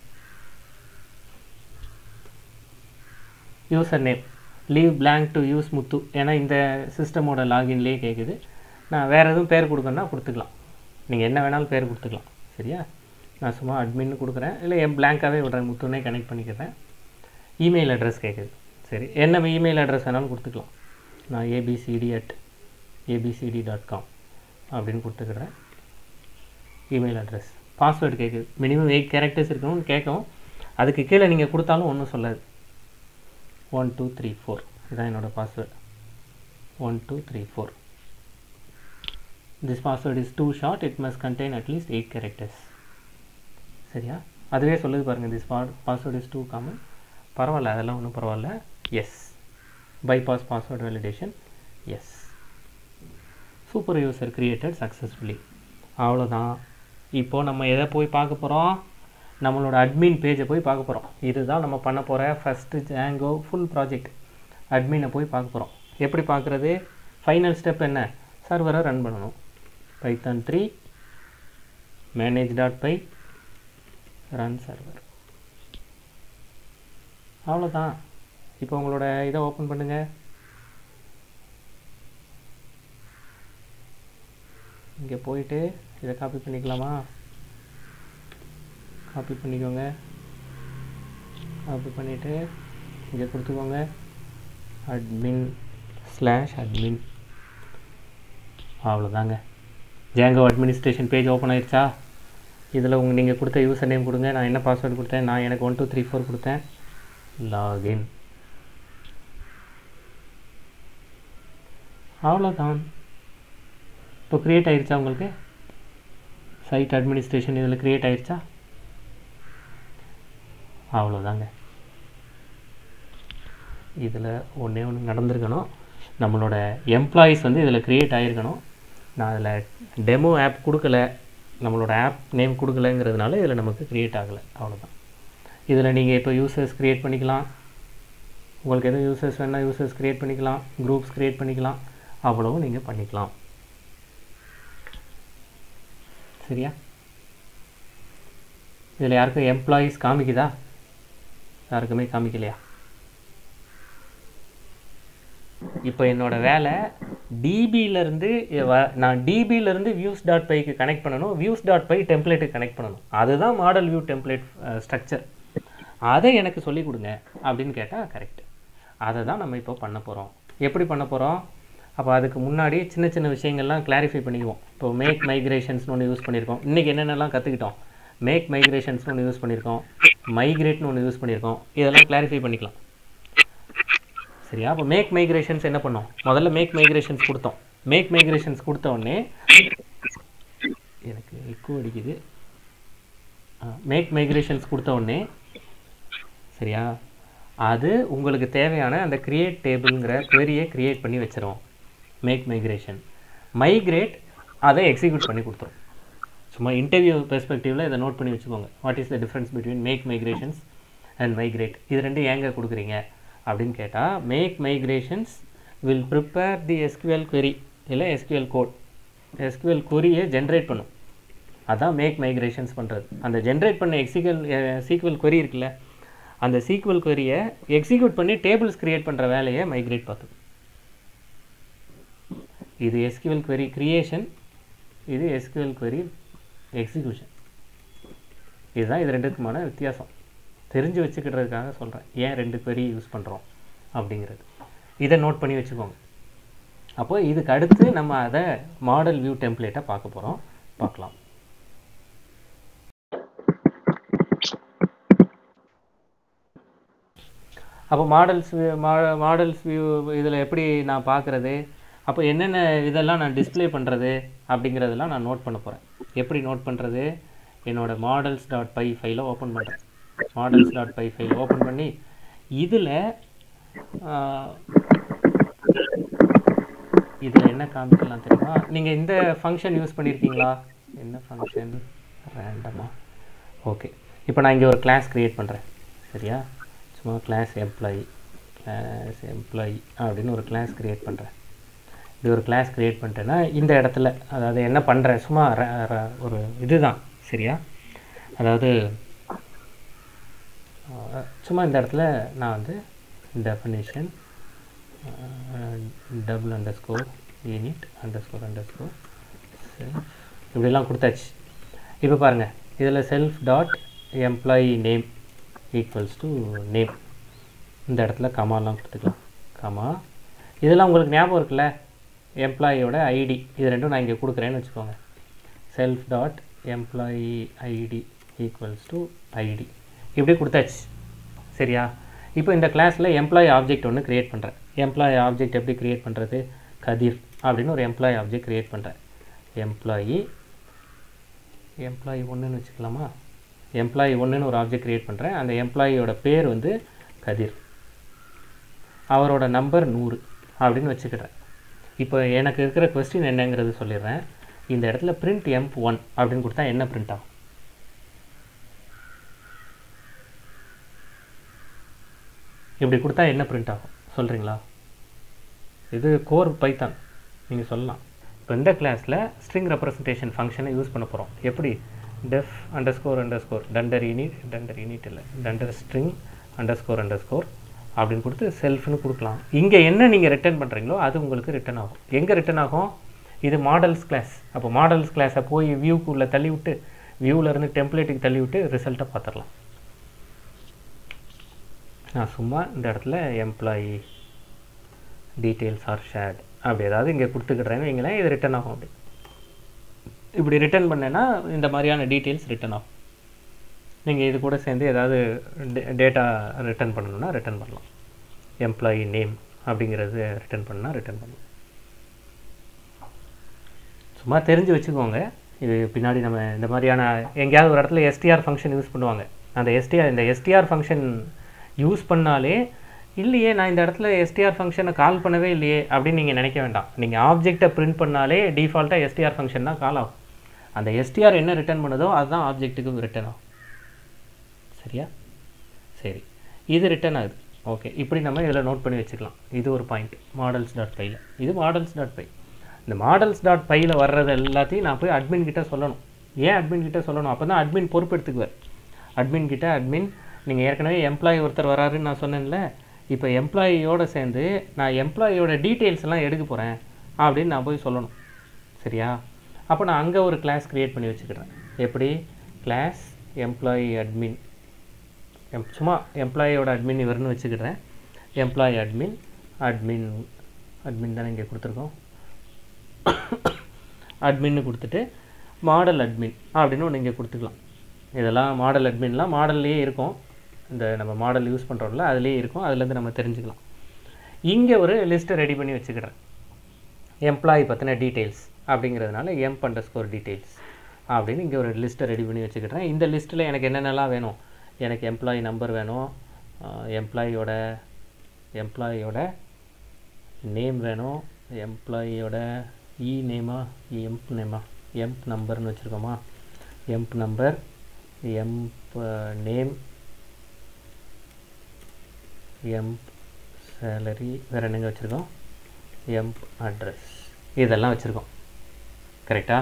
user name leave blank to use Muthu ஏன்னா இந்த சிஸ்டமோட லாகின்லேயே கேட்குது நான் வேறு எதுவும் பேர் கொடுக்கணுன்னா கொடுத்துக்கலாம் நீங்கள் என்ன வேணாலும் பேர் கொடுத்துக்கலாம் சரியா நான் சும்மா அட்மின்னு கொடுக்குறேன் இல்லை என் blank-ஆவே விடுறேன் முத்துனே கனெக்ட் பண்ணிக்கிறேன் இமெயில் அட்ரஸ் கேட்குது சரி என்ன இமெயில் அட்ரஸ் வேணாலும் கொடுத்துக்கலாம் நான் abcd at abcd dot com அப்படின்னு கொடுத்துக்கிறேன் இமெயில் அட்ரஸ் பாஸ்வேர்டு கேட்குது மினிமம் எயிட் கேரக்டர்ஸ் இருக்கணும்னு கேட்கும் அதுக்கு கீழே நீங்கள் கொடுத்தாலும் ஒன்றும் சொல்லாது ஒன் டூ த்ரீ ஃபோர் இதுதான் என்னோடய password one two three four this password is too short it must contain at least eight characters சரியா அதுவே சொல்லுது பாருங்கள் this password is too common பரவாயில்ல அதெல்லாம் ஒன்றும் பரவாயில்ல yes bypass password validation yes super user created successfully அவ்வளோதான் இப்போது நம்ம எதை போய் பார்க்க போகிறோம் நம்மளோட அட்மின் பேஜை போய் பார்க்க போகிறோம் இதுதான் நம்ம பண்ண போகிற ஃபஸ்ட்டு ஜாங்கோ ஃபுல் ப்ராஜெக்ட் அட்மினை போய் பார்க்க போகிறோம் எப்படி பார்க்குறது ஃபைனல் ஸ்டெப் என்ன சர்வரை ரன் பண்ணணும் Python three manage dot py run server அவ்வளோதான் இப்போ உங்களோட இதை ஓப்பன் பண்ணுங்கள் இங்கே போயிட்டு இதை காப்பி பண்ணிக்கலாமா காப்பி பண்ணிக்கோங்க காப்பி பண்ணிவிட்டு இங்கே கொடுத்துக்கோங்க அட்மின் ஸ்லாஷ் அட்மின் அவ்வளோதாங்க ஜேங்கோ அட்மினிஸ்ட்ரேஷன் பேஜ் ஓப்பன் ஆயிடுச்சா இதில் உங்கள் நீங்கள் கொடுத்த யூசர் நேம் கொடுங்க நான் என்ன பாஸ்வேர்டு கொடுத்தேன் நான் எனக்கு ஒன் டூ த்ரீ ஃபோர் கொடுத்தேன் லாகின் அவ்வளோதான் இப்போ க்ரியேட் ஆயிடுச்சா உங்களுக்கு சைட் அட்மினிஸ்ட்ரேஷன் இதில் க்ரியேட் ஆயிடுச்சா அவ்வளோதாங்க இதில் ஒன்றே ஒன்று நடந்திருக்கணும் நம்மளோட எம்ப்ளாயீஸ் வந்து இதில் க்ரியேட் ஆகிருக்கணும் நான் அதில் டெமோ ஆப் கொடுக்கல நம்மளோட ஆப் நேம் கொடுக்கலங்கிறதுனால இதில் நமக்கு க்ரியேட் ஆகலை அவ்வளோதான் இதில் நீங்கள் இப்போ யூசர்ஸ் க்ரியேட் பண்ணிக்கலாம் உங்களுக்கு எதுவும் யூசர்ஸ் வேணால் யூசர்ஸ் க்ரியேட் பண்ணிக்கலாம் குரூப்ஸ் க்ரியேட் பண்ணிக்கலாம் அவ்வளவும் நீங்கள் பண்ணிக்கலாம் சரியா இதில் யாருக்கும் எம்ப்ளாயீஸ் காமிக்குதா யாருக்குமே காமிக்கலையா இப்போ என்னோட வேலை டிபியிலேருந்து நான் டிபியிலேருந்து வியூஸ் டாட் பைக்கு கனெக்ட் பண்ணணும் வியூஸ் டாட் பை டெம்ப்ளேட்டுக்கு கனெக்ட் பண்ணணும் அதுதான் மாடல் வியூ டெம்ப்ளேட் ஸ்ட்ரக்சர் அதை எனக்கு சொல்லிக் கொடுங்க அப்படின்னு கேட்டால் கரெக்ட் அதை தான் நம்ம இப்போ பண்ண போகிறோம் எப்படி பண்ண போகிறோம் அப்போ அதுக்கு முன்னாடி சின்ன சின்ன விஷயங்கள்லாம் கிளாரிஃபை பண்ணிக்குவோம் இப்போ மேக் மைக்ரேஷன்ஸ்னு ஒன்று யூஸ் பண்ணியிருக்கோம் இன்றைக்கி என்னென்னலாம் கற்றுக்கிட்டோம் மேக் மைக்ரேஷன்ஸ்னு ஒன்று யூஸ் பண்ணியிருக்கோம் மைக்ரேட்னு ஒன்று யூஸ் பண்ணியிருக்கோம் இதெல்லாம் கிளாரிஃபை பண்ணிக்கலாம் சரியா அப்போ மேக் மைக்ரேஷன்ஸ் என்ன பண்ணோம் முதல்ல மேக் மைக்ரேஷன்ஸ் கொடுத்தோம் மேக் மைக்ரேஷன்ஸ் கொடுத்த உடனே எனக்கு எக்கோ அடிக்குது மேக் மைக்ரேஷன்ஸ் கொடுத்த உடனே சரியா அது உங்களுக்கு தேவையான அந்த கிரியேட் டேபிள்ங்கிற query-ய கிரியேட் பண்ணி வச்சிரும் மேக் மைக்ரேஷன் மைக்ரேட் அதை எக்ஸிக்யூட் பண்ணி கொடுத்துரும் சும்மா இன்டர்வியூ பெர்ஸ்பெக்டிவில் இதை நோட் பண்ணி வச்சுக்கோங்க what is the difference between make migrations and migrate இது ரெண்டும் ஏங்க கொடுக்குறீங்க அப்படின்னு கேட்டால் make migrations will prepare the SQL query இல்லை எஸ்கியூஎல் கோட் எஸ்கியூஎல் கொரியை ஜென்ரேட் பண்ணும் அதான் மேக் மைக்ரேஷன்ஸ் பண்ணுறது அந்த ஜென்ரேட் பண்ண எக்ஸிகல் சீக்வல் query இருக்குல்ல அந்த சீக்வல் query-ய எக்ஸிக்யூட் பண்ணி டேபிள்ஸ் கிரியேட் பண்ணுற வேலையை மைக்ரேட் பார்த்துக்கும் இது SQL query கிரியேஷன் இது SQL query எக்ஸிக்யூஷன் இதுதான் இது ரெண்டுக்குமான வித்தியாசம் தெரிஞ்சு வச்சுக்கிறதுக்காக சொல்கிறேன் ஏன் ரெண்டு query யூஸ் பண்ணுறோம் அப்படிங்கிறது இதை நோட் பண்ணி வச்சுக்கோங்க அப்போ இதுக்கு அடுத்து நம்ம அதை மாடல் வியூ டெம்ப்ளேட்டை பார்க்க போகிறோம் பார்க்கலாம் அப்போ மாடல்ஸ் மாடல்ஸ் வியூ இதில் எப்படி நான் பார்க்குறது அப்போ என்னென்ன இதெல்லாம் நான் டிஸ்ப்ளே பண்ணுறது அப்படிங்கிறதெல்லாம் நான் நோட் பண்ண போகிறேன் எப்படி நோட் பண்ணுறது என்னோடய மாடல்ஸ் டாட் பை ஃபைலை ஓப்பன் பண்ணுறேன் models dot py file open பண்ணி இதில் இதில் என்ன காமிக்கலாம் தெரியுமா நீங்கள் இந்த ஃபங்க்ஷன் யூஸ் பண்ணியிருக்கீங்களா என்ன ஃபங்க்ஷன் ரேண்டமாக ஓகே இப்போ நான் இங்கே ஒரு கிளாஸ் க்ரியேட் பண்ணுறேன் சரியா சும்மா கிளாஸ் எம்ப்ளாயி கிளாஸ் எம்ப்ளாயி அப்படின்னு ஒரு கிளாஸ் க்ரியேட் பண்ணுறேன் இது ஒரு கிளாஸ் க்ரியேட் பண்ணிட்டேன்னா இந்த இடத்துல அதாவது என்ன பண்ணுறேன் சும்மா ர- ர- ஒரு இதுதான் சரியா அதாவது அஹ், சும்மா இந்த இடத்துல நான் வந்து definition double underscore unit underscore underscore இப்படிலாம் கொடுத்தாச்சு இப்போ பாருங்கள் இதில் self dot employee name equals to name இந்த இடத்துல கமாலாம் கொடுத்துக்கலாம் கமா இதெல்லாம் உங்களுக்கு ஞாபகம் இருக்குல்ல எம்ப்ளாயியோட ஐடி இது ரெண்டும் நான் இங்கே கொடுக்குறேன்னு வச்சுக்கோங்க self dot employee ID equals to ID இப்படி கொடுத்தாச்சு சரியா இப்போ இந்த கிளாஸில் எம்ப்ளாயி ஆப்ஜெக்ட் ஒன்று க்ரியேட் பண்ணுறேன் எம்ப்ளாயி ஆப்ஜெக்ட் எப்படி க்ரியேட் பண்ணுறது கதிர் அப்படின்னு ஒரு எம்ப்ளாயி ஆப்ஜெக்ட் க்ரியேட் பண்ணுறேன் எம்ப்ளாயி எம்ப்ளாயி ஒன்றுன்னு வச்சுக்கலாமா எம்ப்ளாயி ஒன்றுன்னு ஒரு ஆப்ஜெக்ட் க்ரியேட் பண்ணுறேன் அந்த எம்ப்ளாயியோட பேர் வந்து கதிர் அவரோட நம்பர் நூறு அப்படின்னு வச்சுக்கிறேன் இப்போ எனக்கு இருக்கிற கொஸ்டின் என்னங்கிறது சொல்லிடுறேன் இந்த இடத்துல பிரிண்ட் எம்ப் ஒன் அப்படின்னு கொடுத்தா என்ன பிரிண்ட் ஆகும் இப்படி கொடுத்தா என்ன பிரிண்ட் ஆகும் சொல்கிறீங்களா இது கோர் பைத்தான் நீங்கள் சொல்லலாம் இப்போ இந்த கிளாஸில் ஸ்ட்ரிங் ரெப்ரசன்டேஷன் ஃபங்க்ஷனை யூஸ் பண்ண போகிறோம் எப்படி def underscore underscore dunder unit dunder unit இல்லை dunder string underscore underscore அப்படின்னு கொடுத்து செல்ஃப்னு கொடுக்கலாம் இங்கே என்ன நீங்கள் ரிட்டர்ன் பண்ணுறீங்களோ அது உங்களுக்கு ரிட்டர்ன் ஆகும் எங்கே ரிட்டர்ன் ஆகும் இது மாடல்ஸ் கிளாஸ் அப்போ மாடல்ஸ் கிளாஸை போய் வியூக்குள்ளே தள்ளி விட்டு வியூவில் இருந்து டெம்ப்ளேட்டுக்கு தள்ளி விட்டு ரிசல்ட்டை பார்த்துடலாம் நான் சும்மா இந்த இடத்துல எம்ப்ளாயி டீட்டெயில்ஸ் ஆர் ஷேர்ட் அப்படி ஏதாவது இங்கே கொடுத்துக்கிட்றேன்னு வைங்களேன் இது ரிட்டர்ன் ஆகும் அப்படி இப்படி ரிட்டர்ன் பண்ணேன்னா இந்த மாதிரியான டீட்டெயில்ஸ் ரிட்டர்ன் ஆகும் நீங்கள் இது கூட சேர்ந்து ஏதாவது டேட்டா ரிட்டர்ன் பண்ணணும்னா ரிட்டர்ன் பண்ணலாம் எம்ப்ளாயி நேம் அப்படிங்கிறது ரிட்டர்ன் பண்ணால் ரிட்டர்ன் பண்ணலாம் சும்மா தெரிஞ்சு வச்சுக்கோங்க இது பின்னாடி நம்ம இந்த மாதிரியான எங்கேயாவது ஒரு இடத்துல எஸ்டிஆர் ஃபங்க்ஷன் யூஸ் பண்ணுவாங்க அந்த எஸ்டிஆர் இந்த எஸ்டிஆர் ஃபங்க்ஷன் யூஸ் பண்ணாலே இல்லையே நான் இந்த இடத்துல எஸ்டிஆர் ஃபங்க்ஷனை கால் பண்ணவே இல்லையே அப்படின்னு நீங்கள் நினைக்க வேண்டாம் நீங்கள் ஆப்ஜெக்டை பிரிண்ட் பண்ணாலே டிஃபால்ட்டாக எஸ்டிஆர் ஃபங்க்ஷன் தான் கால் ஆகும் அந்த எஸ்டிஆர் என்ன ரிட்டர்ன் பண்ணுதோ அதுதான் ஆப்ஜெக்ட்டுக்கு ரிட்டர்ன் ஆகும் சரியா சரி இது ரிட்டர்ன் ஆகுது ஓகே இப்படி நம்ம இதில் நோட் பண்ணி வச்சுக்கலாம் இது ஒரு பாயிண்ட் மாடல்ஸ் டாட் பையில் இது மாடல்ஸ் டாட் பை இந்த மாடல்ஸ் டாட் பையில் வர்றது எல்லாத்தையும் நான் போய் அட்மின் கிட்ட சொல்லணும் ஏன் அட்மின் கிட்ட சொல்லணும் அப்போ தான் அட்மின் பொறுப்பு எடுத்துக்குவார் அட்மின் கிட்ட அட்மின் நீங்கள் ஏற்கனவே எம்ப்ளாயி ஒருத்தர் வராருன்னு நான் சொன்னேன்ல இப்போ எம்ப்ளாயியோட சேர்ந்து நான் எம்ப்ளாயியோட டீட்டெயில்ஸ் எல்லாம் எடுக்க போகிறேன் அப்படின்னு நான் போய் சொல்லணும் சரியா அப்போ நான் அங்கே ஒரு கிளாஸ் க்ரியேட் பண்ணி வச்சுக்கிறேன் எப்படி கிளாஸ் எம்ப்ளாயி அட்மின் எம் சும்மா எம்ப்ளாயியோட அட்மின் இவர்னு வச்சுக்கிறேன் எம்ப்ளாயி அட்மின் அட்மின் அட்மின் தானே இங்கே கொடுத்துருக்கோம் அட்மின்னு கொடுத்துட்டு மாடல் அட்மின் அப்படின்னு ஒன்று இங்கே கொடுத்துக்கலாம் இதெல்லாம் மாடல் அட்மின்லாம் மாடல்லையே இருக்கும் இந்த நம்ம மாடல் யூஸ் பண்ணுறோம்ல அதுலேயே இருக்கும் அதுலேருந்து நம்ம தெரிஞ்சுக்கலாம் இங்கே ஒரு லிஸ்ட்டை ரெடி பண்ணி வச்சுக்கிறேன் எம்ப்ளாயி பற்றின டீட்டெயில்ஸ் அப்படிங்கிறதுனால எம் அண்டர் ஸ்கோர் டீட்டெயில்ஸ் அப்படின்னு இங்கே ஒரு லிஸ்ட்டை ரெடி பண்ணி வச்சுக்கிறேன் இந்த லிஸ்ட்டில் எனக்கு என்னென்னலாம் வேணும் எனக்கு எம்ப்ளாயி நம்பர் வேணும் எம்ப்ளாயியோட எம்ப்ளாயியோட நேம் வேணும் எம்ப்ளாயியோட இ நேமா எம்ப் நேமா எம்ப் நம்பர்னு வச்சுருக்கோமா emp number emp name emp salary வேறு என்னங்க வச்சுருக்கோம் எம்ப் அட்ரஸ் இதெல்லாம் வச்சுருக்கோம் கரெக்டா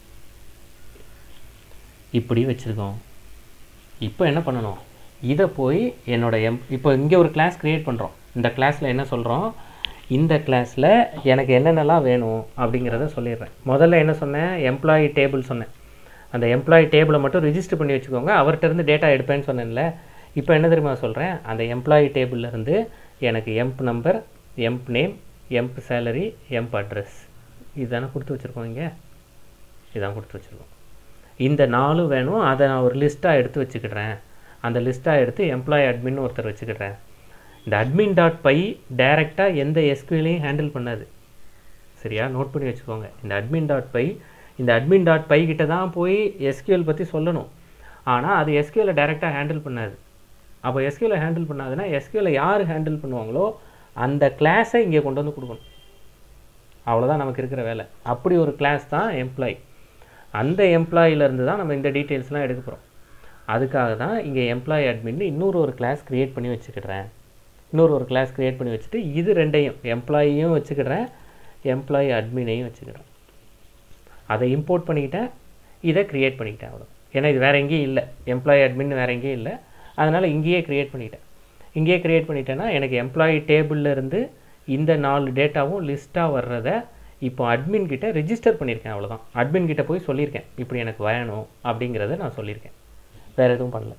இப்படி வச்சுருக்கோம் இப்போ என்ன பண்ணணும் இதை போய் என்னோட எம் இப்போ இங்கே ஒரு கிளாஸ் க்ரியேட் பண்ணுறோம் இந்த கிளாஸில் என்ன சொல்கிறோம் இந்த கிளாஸில் எனக்கு என்னென்னலாம் வேணும் அப்படிங்கிறத சொல்லிடுறேன் முதல்ல என்ன சொன்னேன் எம்ப்ளாயி டேபிள் சொன்னேன் அந்த எம்ப்ளாயி டேபிளை மட்டும் ரிஜிஸ்டர் பண்ணி வச்சுக்கோங்க அவர்கிட்ட இருந்து டேட்டா எடுப்பேன்னு சொன்னேன்ல இப்போ என்ன தெரியுமா சொல்கிறேன் அந்த எம்ப்ளாயி டேபிள்லேருந்து எனக்கு emp number emp name emp salary emp address இதுதானே கொடுத்து வச்சுருக்கோம் இங்கே இதான் கொடுத்து வச்சுருக்கோம் இந்த நாலும் வேணும் அதை நான் ஒரு லிஸ்ட்டாக எடுத்து வச்சுக்கிடுறேன் அந்த லிஸ்ட்டாக எடுத்து எம்ப்ளாயி அட்மின் ஒருத்தர் வச்சுக்கிடுறேன் இந்த அட்மின் டாட் பை டைரெக்டாக எந்த எஸ்கியூலையும் ஹேண்டில் பண்ணாது சரியா நோட் பண்ணி வச்சுக்கோங்க இந்த அட்மின் டாட் பை இந்த அட்மின் டாட் பை கிட்ட தான் போய் எஸ்கியூஎல் பற்றி சொல்லணும் ஆனால் அது எஸ்கியூலை டைரெக்டாக ஹேண்டில் பண்ணாது அப்போ எஸ்கியூலை ஹேண்டில் பண்ணாதுன்னா எஸ்கியூலை யார் ஹேண்டில் பண்ணுவாங்களோ அந்த கிளாஸை இங்கே கொண்டு வந்து கொடுக்கணும் அவ்வளோதான் நமக்கு இருக்கிற வேலை அப்படி ஒரு கிளாஸ் தான் எம்ப்ளாயி அந்த எம்ப்ளாயிலேருந்து தான் நம்ம இந்த டீட்டெயில்ஸ்லாம் எடுக்க போகிறோம் அதுக்காக தான் இங்கே எம்ப்ளாயி அட்மின் இன்னொரு ஒரு கிளாஸ் க்ரியேட் பண்ணி வச்சுக்கிடுறேன் இன்னொரு ஒரு கிளாஸ் க்ரியேட் பண்ணி வச்சுட்டு இது ரெண்டையும் எம்ப்ளாயியும் வச்சுக்கிடுறேன் எம்ப்ளாயி அட்மினையும் வச்சுக்கிறேன் அதை இம்போர்ட் பண்ணிக்கிட்டேன் இதை க்ரியேட் பண்ணிக்கிட்டேன் அவ்வளோ ஏன்னா இது வேறு எங்கேயும் இல்லை எம்ப்ளாயி அட்மின் வேறு எங்கேயும் இல்லை அதனால் இங்கேயே க்ரியேட் பண்ணிட்டேன் இங்கேயே க்ரியேட் பண்ணிட்டேன்னா எனக்கு எம்ப்ளாயி டேபிளில் இருந்து இந்த நாலு டேட்டாவும் லிஸ்ட்டாக வர்றத இப்போ அட்மின் கிட்ட ரெஜிஸ்டர் பண்ணியிருக்கேன் அவ்வளோதான் அட்மின் கிட்ட போய் சொல்லியிருக்கேன் இப்படி எனக்கு வேணும் அப்படிங்கிறத நான் சொல்லியிருக்கேன் வேறு எதுவும் பண்ணல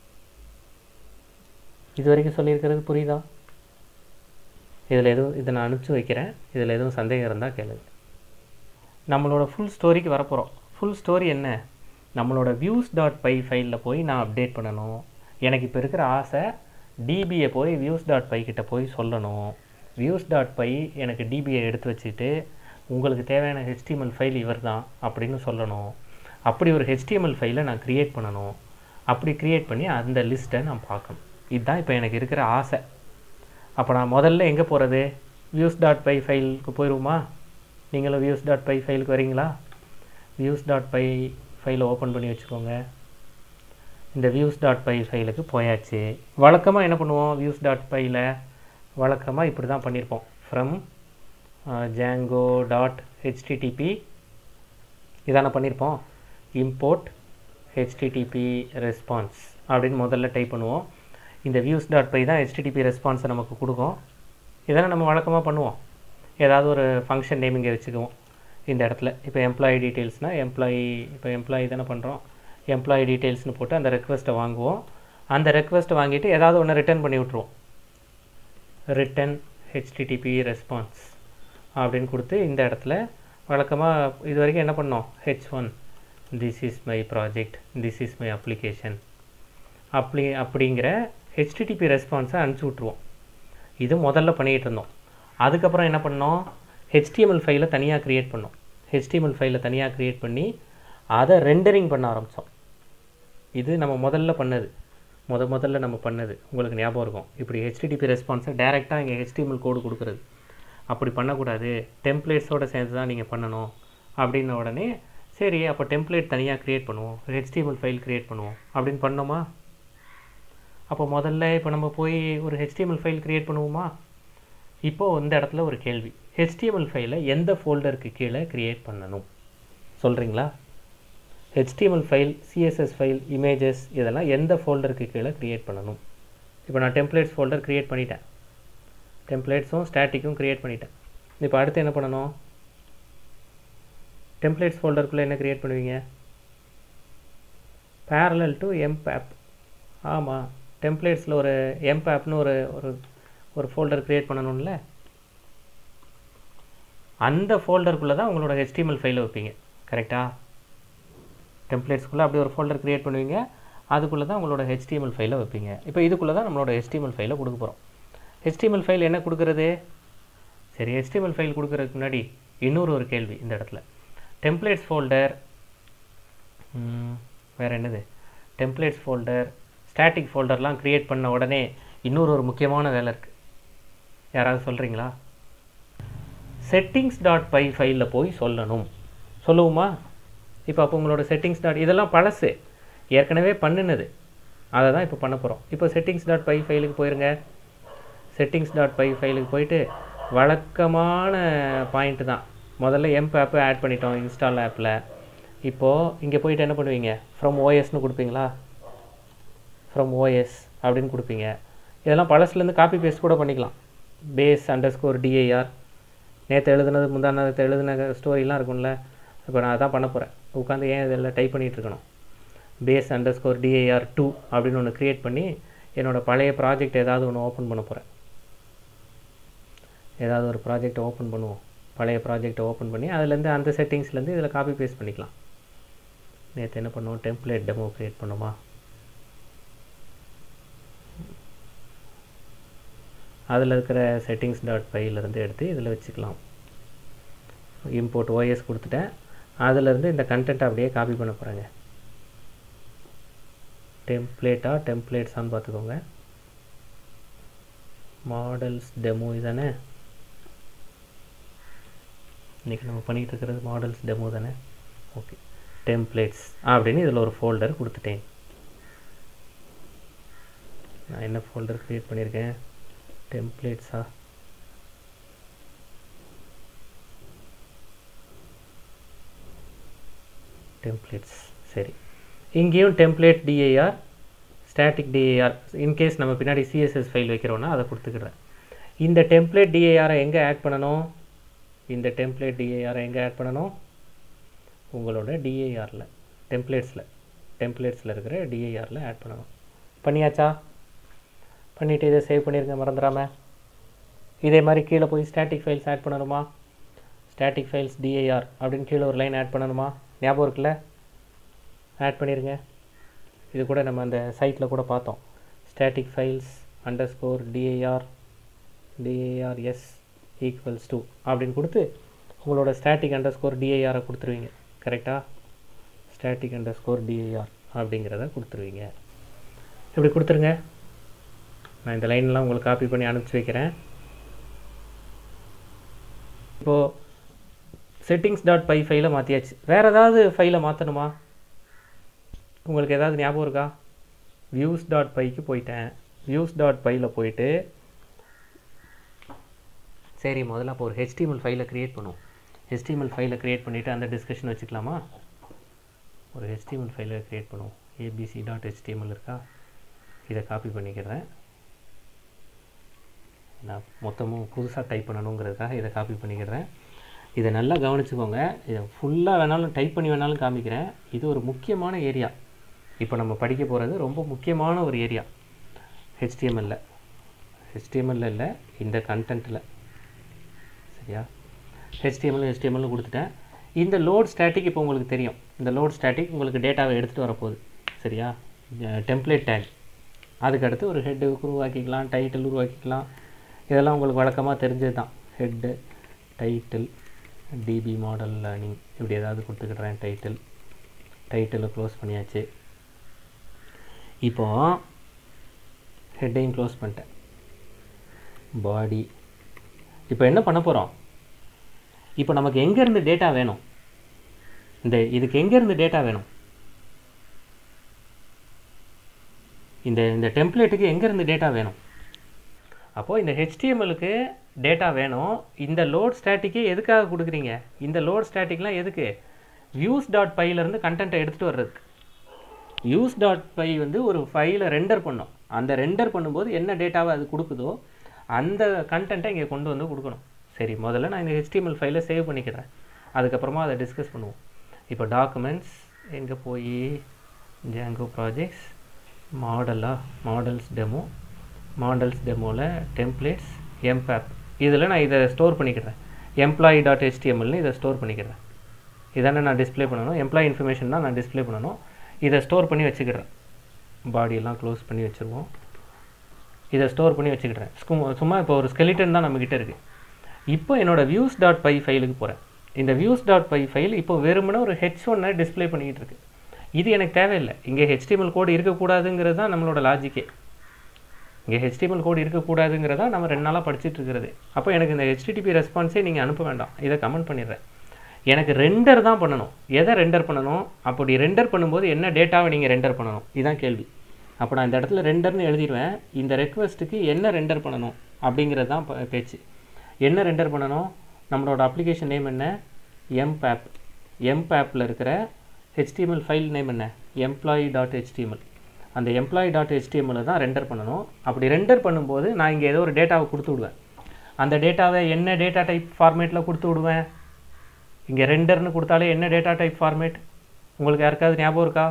இது வரைக்கும் சொல்லியிருக்கிறது புரியுதா இதில் எதுவும் இதை நான் அனுப்பிச்சி வைக்கிறேன் இதில் எதுவும் சந்தேகம் இருந்தால் கேளுங்க நம்மளோட ஃபுல் ஸ்டோரிக்கு வரப்போகிறோம் ஃபுல் ஸ்டோரி என்ன நம்மளோட வியூஸ் டாட் பை ஃபைலில் போய் நான் அப்டேட் பண்ணணும் எனக்கு இப்போ இருக்கிற ஆசை டிபியை போய் வியூஸ் டாட் பை கிட்ட போய் சொல்லணும் வியூஸ் டாட் பை எனக்கு டிபியை எடுத்து வச்சுட்டு உங்களுக்கு தேவையான ஹெச்டிஎம்எல் ஃபைல் இவர் தான் அப்படின்னு சொல்லணும் அப்படி ஒரு ஹெச்டிஎம்எல் ஃபைலை நான் க்ரியேட் பண்ணணும் அப்படி க்ரியேட் பண்ணி அந்த லிஸ்ட்டை நான் பார்க்கணும் இதுதான் இப்போ எனக்கு இருக்கிற ஆசை அப்போ நான் முதல்ல எங்கே போகிறது வியூஸ் டாட் பை ஃபைலுக்கு போயிடுவோமா நீங்களும் வியூஸ் டாட் பை ஃபைலுக்கு வரீங்களா வியூஸ் டாட் பை ஃபைலை ஓப்பன் பண்ணி வச்சுக்கோங்க இந்த வியூஸ் டாட் பை ஃபைலுக்கு போயாச்சு வழக்கமாக என்ன பண்ணுவோம் வியூஸ் டாட் பையில் வழக்கமாக இப்படி தான் பண்ணியிருப்போம் ஃப்ரம் ஜாங்கோ டாட் ஹெச்டிடிபி இதான பண்ணியிருப்போம் இம்போர்ட் ஹெச்டிடிபி ரெஸ்பான்ஸ் அப்படின்னு முதல்ல டைப் பண்ணுவோம் இந்த வியூஸ் டாட் பை தான் ஹெச்டிடிபி ரெஸ்பான்ஸை நமக்கு கொடுக்கும் இதெல்லாம் நம்ம வழக்கமாக பண்ணுவோம் ஏதாவது ஒரு ஃபங்க்ஷன் நேம் இங்கே வச்சுக்குவோம் இந்த இடத்துல இப்போ எம்ப்ளாயி டீட்டெயில்ஸ்னால் எம்ப்ளாயி இப்போ எம்ப்ளாயி தானே பண்ணுறோம் எம்ப்ளாயி டீட்டெயில்ஸ்னு போட்டு அந்த ரெக்வஸ்ட்டை வாங்குவோம் அந்த ரெக்வஸ்ட்டை வாங்கிட்டு ஏதாவது ஒன்று ரிட்டர்ன் பண்ணி விட்ருவோம் ரிட்டன் ஹெச்டிடிபி ரெஸ்பான்ஸ் அப்படின்னு கொடுத்து இந்த இடத்துல வழக்கமாக இது வரைக்கும் என்ன பண்ணோம் H one this is my project this is my application அப்படி அப்படிங்கிற ஹெச்டிடிபி ரெஸ்பான்ஸை அனுப்பிச்சி விட்ருவோம் இது முதல்ல பண்ணிகிட்டு இருந்தோம் அதுக்கப்புறம் என்ன பண்ணோம் ஹெச்டிஎம்எல் ஃபைலை தனியாக க்ரியேட் பண்ணோம் ஹெச்டிஎம்எல் ஃபைலை தனியாக க்ரியேட் பண்ணி அதை ரெண்டரிங் பண்ண ஆரம்பித்தோம் இது நம்ம முதல்ல பண்ணது முத முதல்ல நம்ம பண்ணது உங்களுக்கு ஞாபகம் இருக்கும் இப்படி ஹெச்டிடிபி ரெஸ்பான்ஸை டேரெக்டாக இங்கே HTML கோடு கொடுக்குறது அப்படி பண்ணக்கூடாது டெம்ப்ளேட்ஸோடு சேர்ந்து தான் நீங்கள் பண்ணணும் அப்படின்ன உடனே சரி அப்போ டெம்ப்ளேட் தனியாக க்ரியேட் பண்ணுவோம் ஒரு HTML ஃபைல் க்ரியேட் பண்ணுவோம் அப்படின்னு பண்ணோமா அப்போ முதல்ல இப்போ நம்ம போய் ஒரு HTML ஃபைல் க்ரியேட் பண்ணுவோமா இப்போது இந்த இடத்துல ஒரு கேள்வி HTML ஃபைலை எந்த ஃபோல்டருக்கு கீழே க்ரியேட் பண்ணணும் சொல்கிறீங்களா HTML file CSS file images இதெல்லாம் எந்த ஃபோல்டருக்கு கீழே க்ரியேட் பண்ணணும் இப்போ நான் டெம்ப்ளேட்ஸ் ஃபோல்டர் க்ரியேட் பண்ணிட்டேன் டெம்ப்ளேட்ஸும் ஸ்டாட்டிக்கும் க்ரியேட் பண்ணிட்டேன் இப்போ அடுத்து என்ன பண்ணணும் டெம்ப்ளேட்ஸ் ஃபோல்டருக்குள்ளே என்ன க்ரியேட் பண்ணுவீங்க parallel டு எம்பேப் ஆமாம் டெம்ப்ளேட்ஸில் ஒரு எம்பேப்னு ஒரு ஒரு ஒரு ஃபோல்டர் க்ரியேட் பண்ணணும்ல அந்த ஃபோல்டருக்குள்ளே தான் உங்களோட HTML ஃபைலை வைப்பீங்க கரெக்டாக டெம்ப்ளேட்ஸ்குள்ளே அப்படி ஒரு ஃபோல்டர் க்ரியேட் பண்ணுவீங்க அதுக்குள்ளே தான் உங்களோட HTML ஃபைலை வைப்பீங்க இப்போ இதுக்குள்ளே தான் நம்மளோட HTML ஃபைலை கொடுக்க போகிறோம் HTML ஃபைல் என்ன கொடுக்குறது சரி HTML ஃபைல் கொடுக்கறதுக்கு முன்னாடி இன்னொரு ஒரு கேள்வி இந்த இடத்துல டெம்ப்ளேட்ஸ் ஃபோல்டர் வேறு என்னது டெம்ப்ளேட்ஸ் ஃபோல்டர் ஸ்டாட்டிக் ஃபோல்டர்லாம் க்ரியேட் பண்ண உடனே இன்னொரு ஒரு முக்கியமான வேலை இருக்குது யாராவது சொல்கிறீங்களா செட்டிங்ஸ் டாட் பை ஃபைலில் போய் சொல்லணும் சொல்லுவோமா இப்போ அப்போ உங்களோட செட்டிங்ஸ் டாட் இதெல்லாம் பழசு ஏற்கனவே பண்ணினது அதை தான் இப்போ பண்ண போகிறோம் இப்போ செட்டிங்ஸ் டாட் பை ஃபைலுக்கு போயிருங்க செட்டிங்ஸ் டாட் பை ஃபைலுக்கு போயிட்டு வழக்கமான பாயிண்ட்டு தான் முதல்ல எம்ப் ஆப்பை ஆட் பண்ணிட்டோம் இன்ஸ்டால் ஆப்பில் இப்போது இங்கே போயிட்டு என்ன பண்ணுவீங்க ஃப்ரம் ஓஎஸ்னு கொடுப்பீங்களா ஃப்ரம் ஓஎஸ் அப்படின்னு கொடுப்பீங்க இதெல்லாம் பழசுலேருந்து காப்பி பேஸ்ட் கூட பண்ணிக்கலாம் பேஸ் அண்டர் ஸ்கோர் டிஏஆர் நேற்று எழுதுனது முந்தானத்தை எழுதின ஸ்டோரிலாம் இருக்கும்ல இப்போ நான் அதான் பண்ண போகிறேன் உட்காந்து ஏன் இதெல்லாம் டைப் பண்ணிகிட்டு இருக்கணும் base underscore dir two அப்படின்னு ஒன்று க்ரியேட் பண்ணி என்னோடய பழைய ப்ராஜெக்ட் ஏதாவது ஒன்று ஓப்பன் பண்ண போகிறேன் ஏதாவது ஒரு ப்ராஜெக்ட் ஓப்பன் பண்ணுவோம் பழைய ப்ராஜெக்டை ஓப்பன் பண்ணி அதுலேருந்து அந்த செட்டிங்ஸ்லேருந்து இதில் காப்பி பேஸ்ட் பண்ணிக்கலாம் நேற்று என்ன பண்ணுவோம் டெம்ப்ளேட் டெமோ க்ரியேட் பண்ணுமா அதில் இருக்கிற செட்டிங்ஸ் டாட் ஃபைலேருந்து எடுத்து இதில் வச்சுக்கலாம் இம்போர்ட் ஓஎஸ் கொடுத்துட்டேன் அதிலேருந்து இந்த கண்டென்ட் அப்படியே காப்பி பண்ண போகிறேங்க டெம்ப்ளேட்டாக டெம்ப்ளேட்ஸான்னு பார்த்துக்கோங்க மாடல்ஸ் டெமோ தானே இன்றைக்கி நம்ம பண்ணிகிட்டு இருக்கிறது மாடல்ஸ் டெமோ தானே ஓகே டெம்ப்ளேட்ஸ் அப்படின்னு இதில் ஒரு ஃபோல்டர் கொடுத்துட்டேன் நான் என்ன ஃபோல்டர் க்ரியேட் பண்ணியிருக்கேன் டெம்ப்ளேட்ஸா டெம்ப்ளேட்ஸ் சரி இங்கேயும் template dir static dir in case நம்ம பின்னாடி சிஎஸ்எஸ் ஃபைல் வைக்கிறோன்னா அதை கொடுத்துக்கிறேன் இந்த டெம்ப்ளேட் டிஏஆரை எங்கே ஆட் பண்ணணும் இந்த டெம்ப்ளேட் டிஏஆரை எங்கே ஆட் பண்ணணும் உங்களோட டிஏஆரில் டெம்ப்ளேட்ஸில் டெம்ப்ளேட்ஸில் இருக்கிற டிஏஆரில் ஆட் பண்ணணும் பண்ணியாச்சா பண்ணிவிட்டு இதை சேவ் பண்ணிடுங்க மறந்துடாமல் இதே மாதிரி கீழே போய் ஸ்டாட்டிக் ஃபைல்ஸ் ஆட் பண்ணணுமா ஸ்டாட்டிக் ஃபைல்ஸ் டிஏஆர் அப்படின்னு கீழே ஒரு லைன் ஆட் பண்ணணுமா ஞாபகம் இருக்குல்ல ஆட் பண்ணிடுங்க இது கூட நம்ம அந்த சைட்டில் கூட பார்த்தோம் static files underscore dir dirs equals to அப்படின்னு கொடுத்து உங்களோட ஸ்டாட்டிக் அண்டர் ஸ்கோர் டிஏஆரை கொடுத்துருவீங்க கரெக்டாக ஸ்டாட்டிக் அண்டர் ஸ்கோர் டிஏஆர் அப்படிங்கிறத கொடுத்துருவீங்க இப்படி கொடுத்துருங்க நான் இந்த லைன்லாம் உங்களுக்கு காப்பி பண்ணி அனுப்பிச்சி வைக்கிறேன் இப்போது செட்டிங்ஸ் டாட் பை ஃபைலை மாற்றியாச்சு வேறு ஏதாவது ஃபைலை மாற்றணுமா உங்களுக்கு ஏதாவது ஞாபகம் இருக்கா வியூஸ் டாட் பைக்கு போயிட்டேன் வியூஸ் டாட் பையில் போயிட்டு சரி முதல்ல அப்போ ஒரு ஹெச்டிஎம்எல் ஃபைலை க்ரியேட் பண்ணுவோம் ஹெச்டிஎம்எல் ஃபைலை க்ரியேட் பண்ணிவிட்டு அந்த டிஸ்கஷன் வச்சுக்கலாமா ஒரு ஹெச்டிஎம்எல் ஃபைலை க்ரியேட் பண்ணுவோம் ஏபிசி டாட் ஹெச்டிஎம்எல் இருக்கா இதை காப்பி பண்ணிக்கிறேன் நான் மொத்தமும் புதுசாக டைப் பண்ணணுங்கிறதுக்காக இதை காப்பி பண்ணிக்கிறேன் இதை நல்லா கவனிச்சுக்கோங்க இதை ஃபுல்லாக வேணாலும் டைப் பண்ணி வேணாலும் காமிக்கிறேன் இது ஒரு முக்கியமான ஏரியா இப்போ நம்ம படிக்க போகிறது ரொம்ப முக்கியமான ஒரு ஏரியா ஹெச்டிஎம்எல்ல ஹெச்டிஎம்எல்ல இல்லை இந்த கண்டென்ட்டில் சரியா ஹெச்டிஎம்எல் ஹெச்டிஎம்எல்னு கொடுத்துட்டேன் இந்த லோட் ஸ்டாட்டிக் இப்போ உங்களுக்கு தெரியும் இந்த லோட் ஸ்டாட்டிக் உங்களுக்கு டேட்டாவை எடுத்துகிட்டு வரப்போகுது சரியா டெம்ப்ளேட் டேக் அதுக்கடுத்து ஒரு ஹெட்டு உருவாக்கிக்கலாம் டைட்டில் உருவாக்கிக்கலாம் இதெல்லாம் உங்களுக்கு வழக்கமாக தெரிஞ்சது தான் head title DB model learning இப்படி ஏதாவது கொடுத்துக்கிட்றேன் டைட்டில் டைட்டிலை க்ளோஸ் பண்ணியாச்சு இப்போது ஹெட்டையும் க்ளோஸ் பண்ணிட்டேன் பாடி இப்போ என்ன பண்ண போகிறோம் இப்போ நமக்கு எங்கேருந்து டேட்டா வேணும் இந்த இதுக்கு எங்கேருந்து டேட்டா வேணும் இந்த இந்த டெம்ப்ளேட்டுக்கு எங்கேருந்து டேட்டா வேணும் அப்போது இந்த ஹெச்டிஎம்எலுக்கு டேட்டா வேணும் இந்த லோட் ஸ்டாட்டிக்கே எதுக்காக கொடுக்குறீங்க இந்த லோட் ஸ்டாட்டிக்லாம் எதுக்கு வியூஸ் டாட் பையிலேருந்து கண்டென்ட்டை எடுத்துகிட்டு வர்றதுக்கு வியூஸ் டாட் பை வந்து ஒரு ஃபைலை ரெண்டர் பண்ணும் அந்த ரெண்டர் பண்ணும்போது என்ன டேட்டாவை அது கொடுக்குதோ அந்த கண்டென்ட்டை இங்கே கொண்டு வந்து கொடுக்கணும் சரி முதல்ல நான் இந்த ஹெச்டிஎம்எல் ஃபைலை சேவ் பண்ணிக்கிறேன் அதுக்கப்புறமா அதை டிஸ்கஸ் பண்ணுவோம் இப்போ டாக்குமெண்ட்ஸ் எங்கே போய் ஜாங்கோ ப்ராஜெக்ட்ஸ் மாடலா மாடல்ஸ் டெமோ மாடல்ஸ் டெமோவில் டெம்ப்ளேட்ஸ் எம்பேப் இதில் நான் இதை ஸ்டோர் பண்ணிக்கிறேன் எம்ப்ளாயி டாட் ஹெச்டிஎம்எல்னு இதை ஸ்டோர் பண்ணிக்கிறேன் இதானே நான் டிஸ்ப்ளே பண்ணணும் எம்ப்ளாயி இன்ஃபர்மேஷன் தான் நான் டிஸ்ப்ளே பண்ணணும் இதை ஸ்டோர் பண்ணி வச்சுக்கிறேன் பாடியெல்லாம் க்ளோஸ் பண்ணி வச்சுருவோம் இதை ஸ்டோர் பண்ணி வச்சுக்கிட்டேன் சும்மா சும்மா இப்போ ஒரு ஸ்கெலிட்டன் தான் நம்மக்கிட்ட இருக்குது இப்போ என்னோடய வியூஸ் டாட் பை ஃபைலுக்கு போகிறேன் இந்த வியூஸ் டாட் பை ஃபைல் இப்போ வெறுமனே ஒரு ஹெச் ஒன்னை டிஸ்ப்ளே பண்ணிக்கிட்டு இருக்கு இது எனக்கு தேவையில்லை இங்கே ஹெச்டிஎம்எல் கோடு இருக்கக்கூடாதுங்கிறது தான் நம்மளோட லாஜிக்கே இங்கே ஹெச்டிஎம்எல் கோடு இருக்கக்கூடாதுங்கிறது தான் நம்ம ரெண்டு நாளாக படிச்சுட்டு இருக்கிறது அப்போ எனக்கு இந்த ஹெச்டிடிபி ரெஸ்பான்ஸே நீங்கள் அனுப்ப வேண்டாம் இதை கமெண்ட் பண்ணிடுறேன் எனக்கு ரெண்டர் தான் பண்ணணும் எதை ரெண்டர் பண்ணணும் அப்படி ரெண்டர் பண்ணும்போது என்ன டேட்டாவை நீங்கள் ரெண்டர் பண்ணணும் இதுதான் கேள்வி அப்போ நான் இந்த இடத்துல ரெண்டர்னு எழுதிடுவேன் இந்த ரெக்வஸ்ட்டுக்கு என்ன ரெண்டர் பண்ணணும் அப்படிங்கிறது தான் ப- பேச்சு என்ன ரெண்டர் பண்ணணும் நம்மளோட அப்ளிகேஷன் நேம் என்ன எம்பேப் எம்பேப்பில் இருக்கிற HTML ஃபைல் நேம் என்ன எம்ப்ளாயி டாட் ஹெச்டிஎம்எல் அந்த எம்ப்ளாயி டாட் ஹெச்டிஎம்எல் தான் ரெண்டர் பண்ணணும் அப்படி ரெண்டர் பண்ணும்போது நான் இங்கே ஏதோ ஒரு டேட்டாவை கொடுத்து விடுவேன் அந்த டேட்டாவை என்ன டேட்டா டைப் ஃபார்மேட்டில் கொடுத்து விடுவேன் இங்கே ரெண்டர்னு கொடுத்தாலே என்ன டேட்டா டைப் ஃபார்மேட் உங்களுக்கு யாருக்காவது ஞாபகம் இருக்கா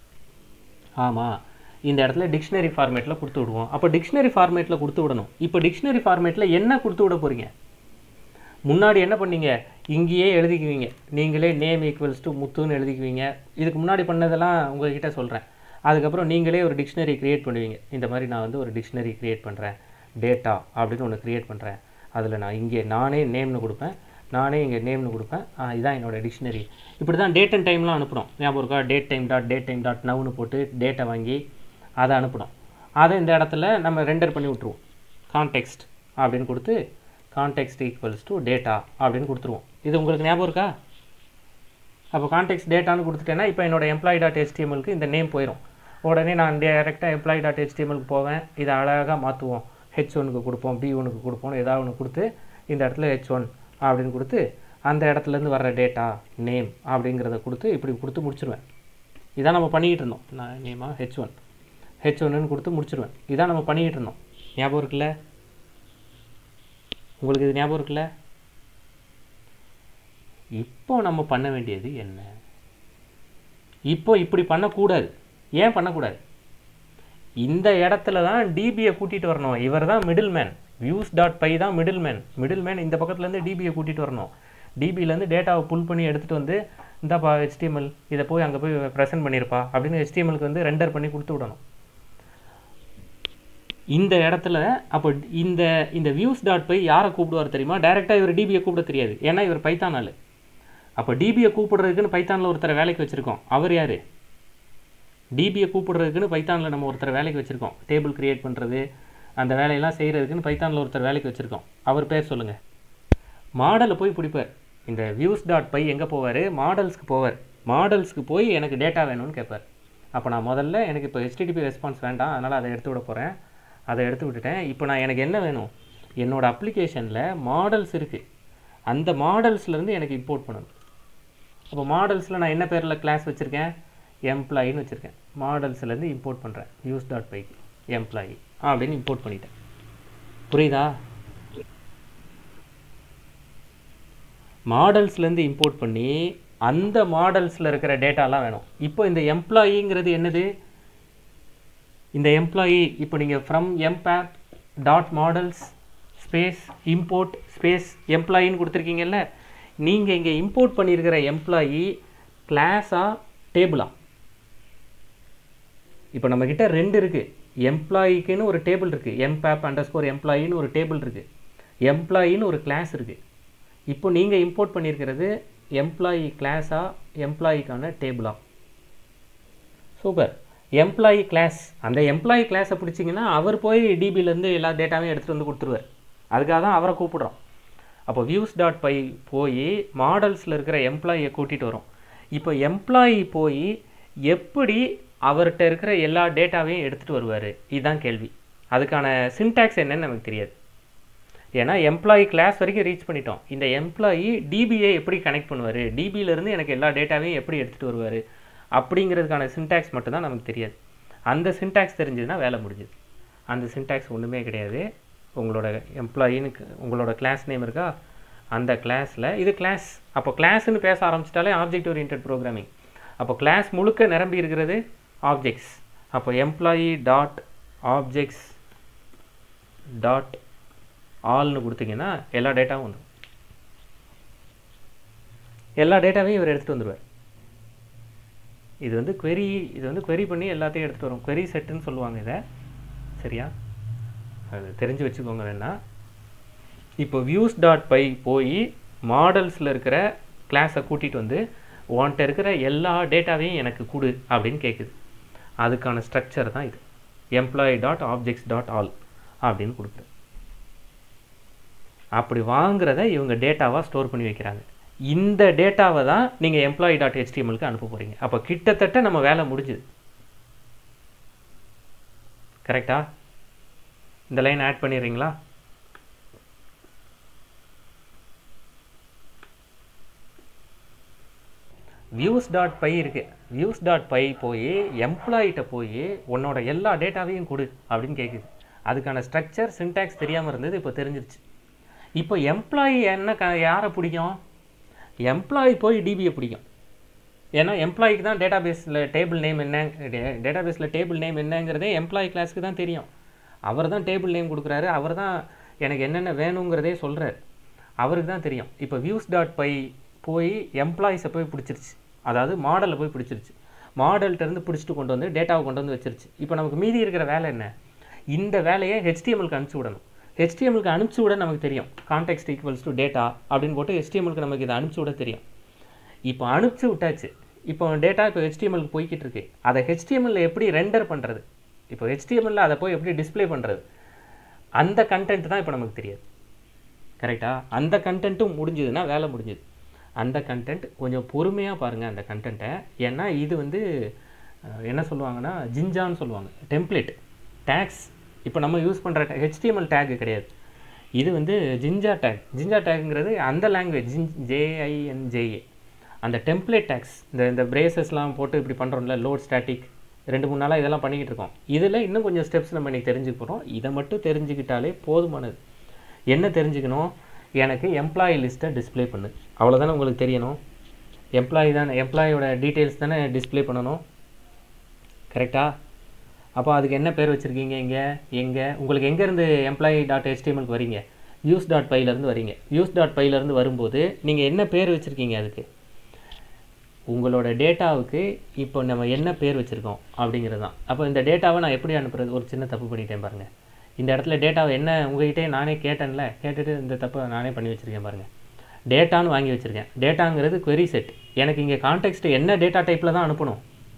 ஆமாம் இந்த இடத்துல டிக்ஷனரி ஃபார்மேட்டில் கொடுத்து விடுவோம் அப்போ டிக்ஷனரி ஃபார்மேட்டில் கொடுத்து விடணும் இப்போ டிக்ஷனரி ஃபார்மேட்டில் என்ன கொடுத்து விட போகிறீங்க முன்னாடி என்ன பண்ணீங்க இங்கேயே எழுதிக்குவீங்க நீங்களே நேம் ஈக்குவல்ஸ் டு முத்துன்னு எழுதிக்குவீங்க இதுக்கு முன்னாடி பண்ணதெல்லாம் உங்ககிட்ட சொல்கிறேன் அதுக்கப்புறம் நீங்களே ஒரு டிக்ஷனரி க்ரியேட் பண்ணுவீங்க இந்த மாதிரி நான் வந்து ஒரு டிக்ஷனரி க்ரியேட் பண்ணுறேன் டேட்டா அப்படின்னு ஒன்று க்ரியேட் பண்ணுறேன் அதில் நான் இங்கே நானே நேம்னு கொடுப்பேன் நானே இங்கே நேம்னு கொடுப்பேன் ஆ, இதான் என்னோட டிக்ஷனரி இப்படி தான் டேட் அண்ட் டைம்லாம் அனுப்புகிறோம் ஞாபகம் இருக்கா date time dot date time dot நவுன்னு போட்டு டேட்டை வாங்கி அதை அனுப்பணும் அதை இந்த இடத்துல நம்ம ரெண்டர் பண்ணி விட்ருவோம் கான்டெக்ஸ்ட் அப்படின்னு கொடுத்து கான்டெக்ஸ்ட் ஈக்குவல்ஸ் டு டேட்டா அப்படின்னு கொடுத்துருவோம் இது உங்களுக்கு ஞாபகம் இருக்கா அப்போ கான்டெக்ஸ்ட் டேட்டான்னு கொடுத்துட்டேன்னா இப்போ என்னோட எம்ப்ளாயி டாட் ஹெச்டிஎம்எல்க்கு இந்த நேம் போயிடும் உடனே நான் டேரெக்டாக எம்ப்ளாயி டாட் ஹெச்டிஎம்எல்க்கு போவேன் இதை அழகாக மாற்றுவோம் ஹெச் ஒனுக்கு கொடுப்போம் பி ஒனுக்கு கொடுப்போம் ஏதாவது ஒன்று கொடுத்து இந்த இடத்துல ஹெச் ஒன் அப்படின்னு கொடுத்து அந்த இடத்துலேருந்து வர்ற டேட்டா நேம் அப்படிங்கிறத கொடுத்து இப்படி கொடுத்து முடிச்சிருவேன் இதான் நம்ம பண்ணிக்கிட்டு இருந்தோம் நான் நேமா ஹெச் ஒன் ஹெச் ஒன்னு கொடுத்து முடிச்சிருவேன் இதான் நம்ம பண்ணிக்கிட்டு இருந்தோம் ஞாபகம் இருக்குல்ல உங்களுக்கு இது ஞாபகம் இருக்குல்ல இப்போ நம்ம பண்ண வேண்டியது என்ன இப்போ இப்படி பண்ணக்கூடாது ஏன் பண்ணக்கூடாது இந்த இடத்துல தான் டிபியை கூட்டிகிட்டு வரணும் இவர் தான் middle man views dot py தான் மிடில் மேன் மிடில் மேன் இந்த பக்கத்துலேருந்து டிபியை கூட்டிகிட்டு வரணும் டிபியிலேருந்து டேட்டாவை புல் பண்ணி எடுத்துகிட்டு வந்து இந்தாப்பா HTML இதை போய் அங்கே போய் ப்ரெசென்ட் பண்ணியிருப்பா அப்படின்னு HTML-க்கு வந்து ரெண்டர் பண்ணி கொடுத்து விடணும் இந்த இடத்துல அப்போ இந்த இந்த வியூஸ் டாட் பை யாரை கூப்பிடுவார் தெரியுமா டைரெக்டாக இவர் டிபியை கூப்பிட தெரியாது ஏன்னா இவர் பைத்தான் ஆளு அப்போ டிபியை கூப்பிடுறதுக்குன்னு பைத்தானில் ஒருத்தரை வேலைக்கு வச்சுருக்கோம் அவர் யார் டிபியை கூப்பிடுறதுக்குன்னு பைத்தானில் நம்ம ஒருத்தர் வேலைக்கு வச்சுருக்கோம் டேபிள் கிரியேட் பண்ணுறது அந்த வேலையெல்லாம் செய்கிறதுக்குன்னு பைத்தானில் ஒருத்தர் வேலைக்கு வச்சுருக்கோம் அவர் பேர் சொல்லுங்கள் மாடலை போய் பிடிப்பார் இந்த வியூஸ் டாட் பை எங்கே போவார் மாடல்ஸ்க்கு போவார் மாடல்ஸ்க்கு போய் எனக்கு டேட்டா வேணும்னு கேட்பார் அப்போ நான் முதல்ல எனக்கு இப்போ ஹெச்டிடிபி ரெஸ்பான்ஸ் வேண்டாம் அதனால் அதை எடுத்து விட போகிறேன் அதை எடுத்து விட்டுட்டேன் இப்போ நான் எனக்கு என்ன வேணும் என்னோட அப்ளிகேஷனில் மாடல்ஸ் இருக்குது அந்த மாடல்ஸ்லேருந்து எனக்கு இம்போர்ட் பண்ணணும் அப்போ மாடல்ஸில் நான் என்ன பேரில் கிளாஸ் வச்சுருக்கேன் எம்ப்ளாயின்னு வச்சுருக்கேன் மாடல்ஸ்லேருந்து இம்போர்ட் பண்ணுறேன் யூஸ் டாட் பைக்கு எம்ப்ளாயி அப்படின்னு இம்போர்ட் பண்ணிட்டேன் புரியுதா மாடல்ஸ்லேருந்து இம்போர்ட் பண்ணி அந்த மாடல்ஸில் இருக்கிற டேட்டாலாம் வேணும் இப்போ இந்த எம்ப்ளாயிங்கிறது என்னது இந்த எம்ப்ளாயி இப்போ நீங்கள் from empapp dot models space import space எம்ப்ளாயின்னு கொடுத்துருக்கீங்கல்ல நீங்கள் இங்கே இம்போர்ட் பண்ணியிருக்கிற எம்ப்ளாயி கிளாஸா டேபிளா இப்போ நம்மக்கிட்ட ரெண்டு இருக்குது எம்ப்ளாயிக்குன்னு ஒரு டேபிள் இருக்குது எம்பேப் அண்டர் ஸ்கோர் எம்ப்ளாயின்னு ஒரு டேபிள் இருக்குது எம்ப்ளாயின்னு ஒரு கிளாஸ் இருக்குது இப்போ நீங்கள் இம்போர்ட் பண்ணியிருக்கிறது எம்ப்ளாயி கிளாஸா எம்ப்ளாயிக்கான டேபிளா சூப்பர் எம்ப்ளாயி கிளாஸ் அந்த எம்ப்ளாயி கிளாஸை பிடிச்சிங்கன்னா அவர் போய் டிபிலேருந்து எல்லா டேட்டாவையும் எடுத்துகிட்டு வந்து கொடுத்துருவார் அதுக்காக தான் அவரை கூப்பிடுறோம் அப்போ வியூஸ் டாட் பை போய் மாடல்ஸில் இருக்கிற எம்ப்ளாயியை கூட்டிகிட்டு வரும் இப்போ எம்ப்ளாயி போய் எப்படி அவர்கிட்ட இருக்கிற எல்லா டேட்டாவையும் எடுத்துகிட்டு வருவார் இதுதான் கேள்வி அதுக்கான சின்டாக்ஸ் என்னன்னு நமக்கு தெரியாது ஏன்னா எம்ப்ளாயி கிளாஸ் வரைக்கும் ரீச் பண்ணிட்டோம் இந்த எம்ப்ளாயி டிபியை எப்படி கனெக்ட் பண்ணுவார் டிபியிலேருந்து எனக்கு எல்லா டேட்டாவையும் எப்படி எடுத்துகிட்டு வருவார் அப்படிங்கிறதுக்கான சின்டாக்ஸ் மட்டும்தான் நமக்கு தெரியாது அந்த சின்டாக்ஸ் தெரிஞ்சதுன்னா வேலை முடிஞ்சுது அந்த சின்டாக்ஸ் ஒன்றுமே கிடையாது உங்களோட எம்ப்ளாயின்னு உங்களோட கிளாஸ் நேம் இருக்கா அந்த கிளாஸில் இது கிளாஸ் அப்போ கிளாஸ்னு பேச ஆரம்பிச்சிட்டாலே ஆப்ஜெக்ட் ஓரியன்ட் ப்ரோக்ராமிங் அப்போ கிளாஸ் முழுக்க நிரம்பி இருக்கிறது ஆப்ஜெக்ட்ஸ் அப்போ எம்ப்ளாயி டாட் ஆப்ஜெக்ட்ஸ் டாட் ஆல்னு கொடுத்தீங்கன்னா எல்லா டேட்டாவும் வந்துடும் எல்லா டேட்டாவையும் இவர் எடுத்துகிட்டு வந்துடுவார் இது வந்து query இது வந்து query பண்ணி எல்லாத்தையும் எடுத்துகிட்டு வரும் query செட்டுன்னு சொல்லுவாங்க இதை சரியா அது தெரிஞ்சு வச்சுக்கோங்க வேணா இப்போ வியூஸ் டாட் பை போய் மாடல்ஸில் இருக்கிற கிளாஸை கூட்டிகிட்டு வந்து உன்கிட்ட இருக்கிற எல்லா டேட்டாவையும் எனக்கு கொடு அப்படின்னு கேட்குது அதுக்கான ஸ்ட்ரக்சர் தான் இது employee dot objects dot all அப்படின்னு கொடுக்குறது அப்படி வாங்குறத இவங்க டேட்டாவாக ஸ்டோர் பண்ணி வைக்கிறாங்க இந்த டேட்டாவை தான் நீங்கள் எம்ப்ளாயி டாட் ஹெச்டிஎம்எலுக்கு அனுப்ப போகிறீங்க அப்போ கிட்டத்தட்ட நம்ம வேலை முடிஞ்சுது கரெக்டா இந்த லைன் ஆட் பண்ணிடுறீங்களா வியூஸ் டாட் பை இருக்கு வியூஸ் டாட் பை போய் எம்ப்ளாயிட்ட போய் உன்னோட எல்லா டேட்டாவையும் கொடு அப்படின்னு கேட்குது அதுக்கான ஸ்ட்ரக்சர் சின்டாக்ஸ் தெரியாமல் இருந்தது இப்போ தெரிஞ்சிருச்சு இப்போ எம்ப்ளாயி என்ன க யாரை பிடிக்கும் எம்ப்ளாயி போய் டிபியை பிடிக்கும் ஏன்னா எம்ப்ளாய்க்கு தான் டேட்டா பேஸில் டேபிள் நேம் என்ன டேட்டா பேஸில் டேபிள் நேம் என்னங்கிறதே எம்ப்ளாயி கிளாஸ்க்கு தான் தெரியும் அவர் தான் டேபிள் நேம் கொடுக்குறாரு அவர் தான் எனக்கு என்னென்ன வேணுங்கிறதே சொல்கிறார் அவருக்கு தான் தெரியும் இப்போ வியூஸ் டாட் பை போய் எம்ப்ளாயிஸை போய் பிடிச்சிருச்சு அதாவது மாடலை போய் பிடிச்சிருச்சு மாடல்கிட்ட இருந்து பிடிச்சிட்டு கொண்டு வந்து டேட்டாவை கொண்டு வந்து வச்சிருச்சு இப்போ நமக்கு மீதி இருக்கிற வேலை என்ன இந்த வேலையை ஹெச்டிஎம்எல்க்கு அனுப்பிச்சி விடணும் ஹெச்டிஎம்எல்க்கு அனுப்பிச்சி விட நமக்கு தெரியும் கான்டெக்ட் ஈக்குவல்ஸ் டு டேட்டா அப்படின்னு போட்டு ஹெச்டிஎம்எல்க்கு நமக்கு இதை அனுப்பிச்சி விட தெரியும் இப்போ அனுப்பிச்சி விட்டாச்சு இப்போ டேட்டா இப்போ ஹெச்டிஎம்எல்க்கு போய்கிட்டு இருக்கு அதை ஹெச்டிஎம்எல்ல எப்படி ரெண்டர் பண்ணுறது இப்போ ஹெச்டிஎம்எல்ல அதை போய் எப்படி டிஸ்ப்ளே பண்ணுறது அந்த கண்டென்ட் தான் இப்போ நமக்கு தெரியாது கரெக்டா அந்த கண்டென்ட்டும் முடிஞ்சதுன்னா வேலை முடிஞ்சுது அந்த கண்டென்ட் கொஞ்சம் பொறுமையாக பாருங்கள் அந்த கண்டென்ட்டை ஏன்னா இது வந்து அஹ், என்ன சொல்லுவாங்கன்னா ஜிஞ்சான்னு சொல்லுவாங்க டெம்ப்ளேட் டேக்ஸ் இப்போ நம்ம யூஸ் பண்ணுற ஹெச்டிஎம்எல் டேக் கிடையாது இது வந்து ஜிஞ்சா டேக் ஜிஞ்சா டேக்ங்கிறது அந்த லாங்குவேஜ் ஜின் ஜேஐஎன்ஜேஏ அந்த டெம்ப்ளேட் டேக்ஸ் இந்த இந்த பிரேசஸ்லாம் போட்டு இப்படி பண்ணுறோம்ல லோட் ஸ்டாட்டிக் ரெண்டு மூணு நாளாக இதெல்லாம் பண்ணிக்கிட்டு இருக்கோம் இதில் இன்னும் கொஞ்சம் ஸ்டெப்ஸ் நம்ம இன்னைக்கு தெரிஞ்சுக்க போகிறோம் இதை மட்டும் தெரிஞ்சுக்கிட்டாலே போதுமானது என்ன தெரிஞ்சுக்கணும் எனக்கு எம்ப்ளாயி லிஸ்ட்டை டிஸ்ப்ளே பண்ணு அவ்வளோதானே உங்களுக்கு தெரியணும் எம்ப்ளாயி தானே எம்ப்ளாயோட டீட்டெயில்ஸ் தானே டிஸ்ப்ளே பண்ணணும் கரெக்டா அப்போ அதுக்கு என்ன பேர் வச்சுருக்கீங்க இங்கே எங்கே உங்களுக்கு எங்கேருந்து எம்ப்ளாயி டாட் ஹெச்டிஎம்எல்க்கு வரீங்க வியூஸ் டாட் பைலேருந்து வரீங்க வியூஸ் டாட் பைலேருந்து வரும்போது நீங்கள் என்ன பேர் வச்சுருக்கீங்க அதுக்கு உங்களோட டேட்டாவுக்கு இப்போ நம்ம என்ன பேர் வச்சுருக்கோம் அப்படிங்கிறது தான் அப்போ இந்த டேட்டாவை நான் எப்படி அனுப்புறது ஒரு சின்ன தப்பு பண்ணிட்டேன் பாருங்கள் இந்த இடத்துல டேட்டாவை என்ன உங்ககிட்டே நானே கேட்டேன்ல கேட்டுட்டு இந்த தப்பை நானே பண்ணி வச்சுருக்கேன் பாருங்கள் டேட்டான்னு வாங்கி வச்சுருக்கேன் டேட்டாங்கிறது query செட் எனக்கு இங்கே கான்டெக்ஸ்ட் என்ன டேட்டா டைப்பில் தான் அனுப்பணும்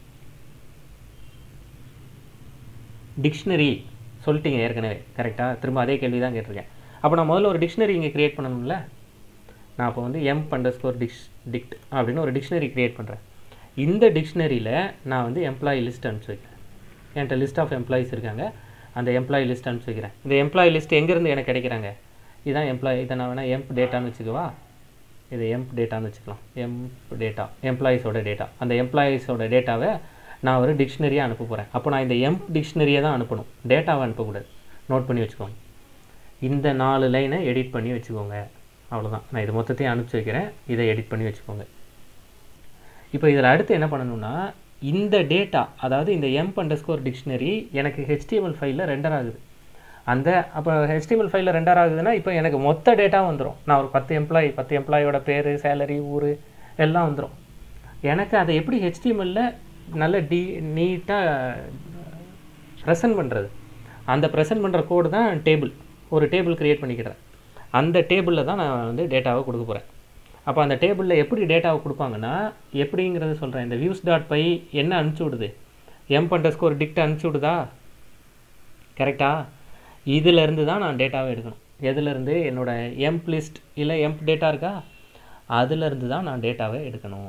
டிக்ஷனரி சொல்லிட்டீங்க ஏற்கனவே கரெக்டாக திரும்ப அதே கேள்வி தான் கேட்டிருக்கேன் அப்போ நான் முதல்ல ஒரு டிக்ஷனரி இங்கே க்ரியேட் பண்ணணும்ல நான் அப்போ வந்து m underscore dicts dict அப்படின்னு ஒரு டிக்ஷனரி க்ரியேட் பண்ணுறேன் இந்த டிக்ஷனரியில் நான் வந்து எம்ப்ளாயி லிஸ்ட் அனுப்பிச்சி வைக்கிறேன் என்கிட்ட லிஸ்ட் ஆஃப் எம்ப்ளாயிஸ் இருக்காங்க அந்த எம்ப்ளாயி லிஸ்ட் அனுப்பிச்சி வைக்கிறேன் இந்த எம்ப்ளாயி லிஸ்ட் எங்கேருந்து எனக்கு கிடைக்கிறாங்க இதான் எம்ப்ளாயி இதை நான் வேணால் எம்ப் டேட்டான்னு வச்சுக்கவா இது எம்ப் டேட்டான்னு வச்சுக்கலாம் எம்ப் டேட்டா எம்ப்ளாயிஸோட டேட்டா அந்த எம்ப்ளாயிஸோட டேட்டாவை நான் ஒரு டிக்ஷனரியாக அனுப்ப போகிறேன் அப்போ நான் இந்த எம்ப் டிக்ஷனரியை தான் அனுப்பணும் டேட்டாவை அனுப்பக்கூடாது நோட் பண்ணி வச்சுக்கோங்க இந்த நாலு லைனை எடிட் பண்ணி வச்சுக்கோங்க அவ்வளோதான் நான் இது மொத்தத்தையும் அனுப்பிச்சி வைக்கிறேன் இதை எடிட் பண்ணி வச்சுக்கோங்க இப்போ இதில் அடுத்து என்ன பண்ணணும்னா இந்த டேட்டா அதாவது இந்த எம்ப் அண்டர் ஸ்கோர் டிக்ஷனரி எனக்கு ஹெச்டிஎம்எல் ஃபைலில் ரெண்டர் ஆகுது அந்த அப்போ ஹெச்டிஎம்எல் ஃபைலில் ரெண்டர் ஆகுதுன்னா இப்போ எனக்கு மொத்த டேட்டா வந்துடும் நான் ஒரு பத்து எம்ப்ளாயி பத்து எம்ப்ளாயோட பேர் சேலரி ஊர் எல்லாம் வந்துடும் எனக்கு அதை எப்படி ஹெச்டிஎம்எல்ல நல்ல டி நீட்டாக ப்ரெசென்ட் பண்ணுறது அந்த ப்ரெசென்ட் பண்ணுற கோடு தான் டேபிள் ஒரு டேபிள் க்ரியேட் பண்ணிக்கிறேன் அந்த டேபிளில் தான் நான் வந்து டேட்டாவை கொடுக்க போகிறேன் அப்போ அந்த டேபிளில் எப்படி டேட்டாவை கொடுப்பாங்கன்னா எப்படிங்கிறது சொல்கிறேன் இந்த வியூஸ் டாட் பை என்ன அனுப்பிச்சி விடுது எம்ப் அண்டர் ஸ்கோர் டிக்ட் அனுப்பிச்சி விடுதா கரெக்டா இதிலேருந்து தான் நான் டேட்டாவை எடுக்கணும் எதுலேருந்து என்னோடய எம்ப் லிஸ்ட் இல்லை எம்ப் டேட்டா இருக்கா அதுலேருந்து தான் நான் டேட்டாவை எடுக்கணும்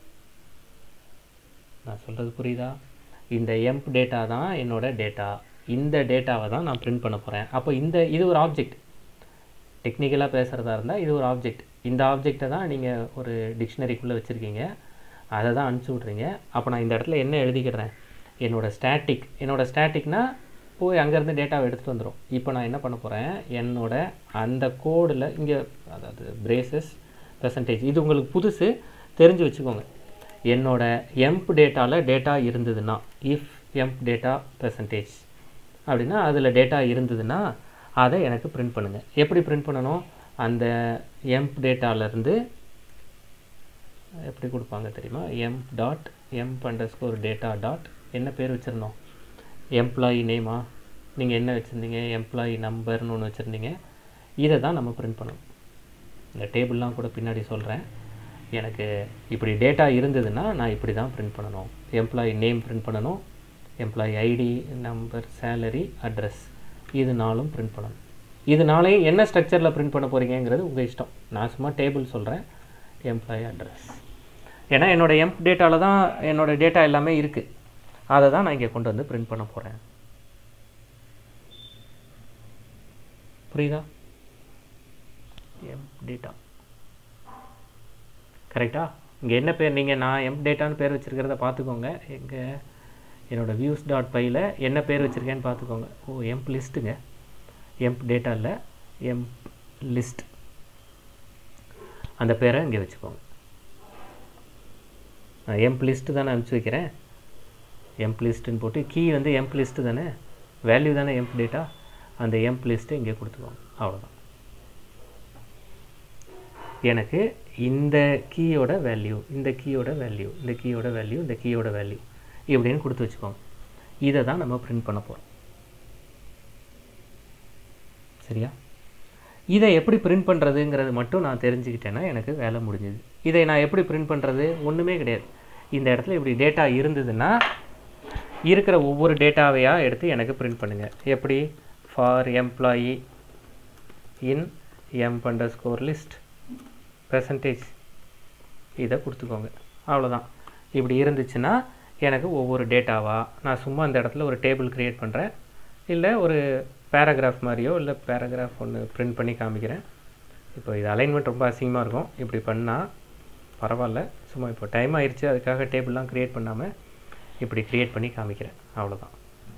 நான் சொல்கிறது புரியுதா இந்த எம்ப் டேட்டா தான் என்னோட டேட்டா இந்த டேட்டாவை தான் நான் பிரிண்ட் பண்ண போகிறேன் அப்போ இந்த இது ஒரு ஆப்ஜெக்ட் டெக்னிக்கலாக பேசுகிறதா இருந்தால் இது ஒரு ஆப்ஜெக்ட் இந்த ஆப்ஜெக்டை தான் நீங்கள் ஒரு டிக்ஷனரிக்குள்ளே வச்சுருக்கீங்க அதை தான் அனுப்பிச்சி விட்றீங்க அப்போ நான் இந்த இடத்துல என்ன எழுதிக்கிறேன் என்னோடய ஸ்டாட்டிக் என்னோடய ஸ்டாட்டிக்னா போய் அங்கேருந்து டேட்டாவை எடுத்துகிட்டு வந்துடும் இப்போ நான் என்ன பண்ண போகிறேன் என்னோட அந்த கோடில் இங்கே அதாவது பிரேசஸ் பெர்சன்டேஜ் இது உங்களுக்கு புதுசு தெரிஞ்சு வச்சுக்கோங்க என்னோட எம்ப் டேட்டாவில் டேட்டா இருந்ததுன்னா இஃப் எம்ப் டேட்டா பெர்சன்டேஜ் அப்படின்னா அதில் டேட்டா இருந்ததுன்னா அதை எனக்கு பிரிண்ட் பண்ணுங்கள் எப்படி பிரிண்ட் பண்ணணும் அந்த எம்ப் டேட்டாவிலேருந்து எப்படி கொடுப்பாங்க தெரியுமா emp dot emp underscore data dot என்ன பேர் வச்சுருந்தோம் எம்ப்ளாயி நேமா நீங்கள் என்ன வச்சுருந்தீங்க எம்ப்ளாயி நம்பர்னு ஒன்று வச்சுருந்தீங்க இதை தான் நம்ம பிரிண்ட் பண்ணணும் இந்த டேபிள்லாம் கூட பின்னாடி சொல்கிறேன் எனக்கு இப்படி டேட்டா இருந்ததுன்னா நான் இப்படி தான் பிரிண்ட் பண்ணணும் எம்ப்ளாயி நேம் பிரிண்ட் பண்ணணும் employee ID number salary address இது நாலும் பிரிண்ட் பண்ணணும் இது நாளையும் என்ன ஸ்ட்ரக்சரில் பிரிண்ட் பண்ண போகிறீங்கிறது உங்கள் இஷ்டம் நான் சும்மா டேபிள் சொல்கிறேன் எம்ப்ளாயி அட்ரஸ் ஏன்னா என்னோடய எம்ப் டேட்டாவில் தான் என்னோடய டேட்டா எல்லாமே இருக்குது அதை தான் நான் இங்கே கொண்டு வந்து பிரிண்ட் பண்ண போகிறேன் புரியுதா எம்ப் டேட்டா கரெக்டா இங்கே என்ன பேர் நீங்கள் நான் எம்ப் டேட்டான்னு பேர் வச்சுருக்கிறத பார்த்துக்கோங்க எங்கே என்னோடய வியூஸ் டாட் பையில் என்ன பேர் வச்சுருக்கேன்னு பார்த்துக்கோங்க ஓ எம்ப் லிஸ்ட்டுங்க எம்ப் டேட்டா இல்லை எம்ப் லிஸ்ட் அந்த பேரை இங்கே வச்சுக்கோங்க நான் எம்ப் லிஸ்ட்டு தானே அனுப்பிச்சி வைக்கிறேன் எம்ப் லிஸ்ட்டுன்னு போட்டு கீ வந்து எம்ப் லிஸ்ட்டு தானே வேல்யூ தானே எம்ப் டேட்டா அந்த எம்ப் லிஸ்ட்டு இங்கே கொடுத்துக்கோங்க அவ்வளோதான் எனக்கு இந்த கீயோட வேல்யூ இந்த கீயோட வேல்யூ இந்த கீயோட வேல்யூ இந்த கீயோட வேல்யூ இப்படின்னு கொடுத்து வச்சுக்கோங்க இதை தான் நம்ம பிரிண்ட் பண்ண போகிறோம் சரியா இதை எப்படி பிரிண்ட் பண்ணுறதுங்கிறது மட்டும் நான் தெரிஞ்சுக்கிட்டேன்னா எனக்கு வேலை முடிஞ்சுது இதை நான் எப்படி பிரிண்ட் பண்ணுறது ஒன்றுமே கிடையாது இந்த இடத்துல இப்படி டேட்டா இருந்ததுன்னா இருக்கிற ஒவ்வொரு டேட்டாவையாக எடுத்து எனக்கு பிரிண்ட் பண்ணுங்கள் எப்படி for employee in m underscore list percentage இதை கொடுத்துக்கோங்க அவ்வளோதான் இப்படி இருந்துச்சுன்னா எனக்கு ஒவ்வொரு டேட்டாவாக நான் சும்மா அந்த இடத்துல ஒரு டேபிள் க்ரியேட் பண்ணுறேன் இல்லை ஒரு பேராகிராஃப் மாதிரியோ இல்லை பேராகிராஃப் ஒன்று பிரிண்ட் பண்ணி காமிக்கிறேன் இப்போ இது அலைன்மெண்ட் ரொம்ப அசிங்கமாக இருக்கும் இப்படி பண்ணால் பரவாயில்ல சும்மா இப்போ டைம் ஆயிடுச்சு அதுக்காக டேபிள்லாம் க்ரியேட் பண்ணாமல் இப்படி க்ரியேட் பண்ணி காமிக்கிறேன் அவ்வளோதான்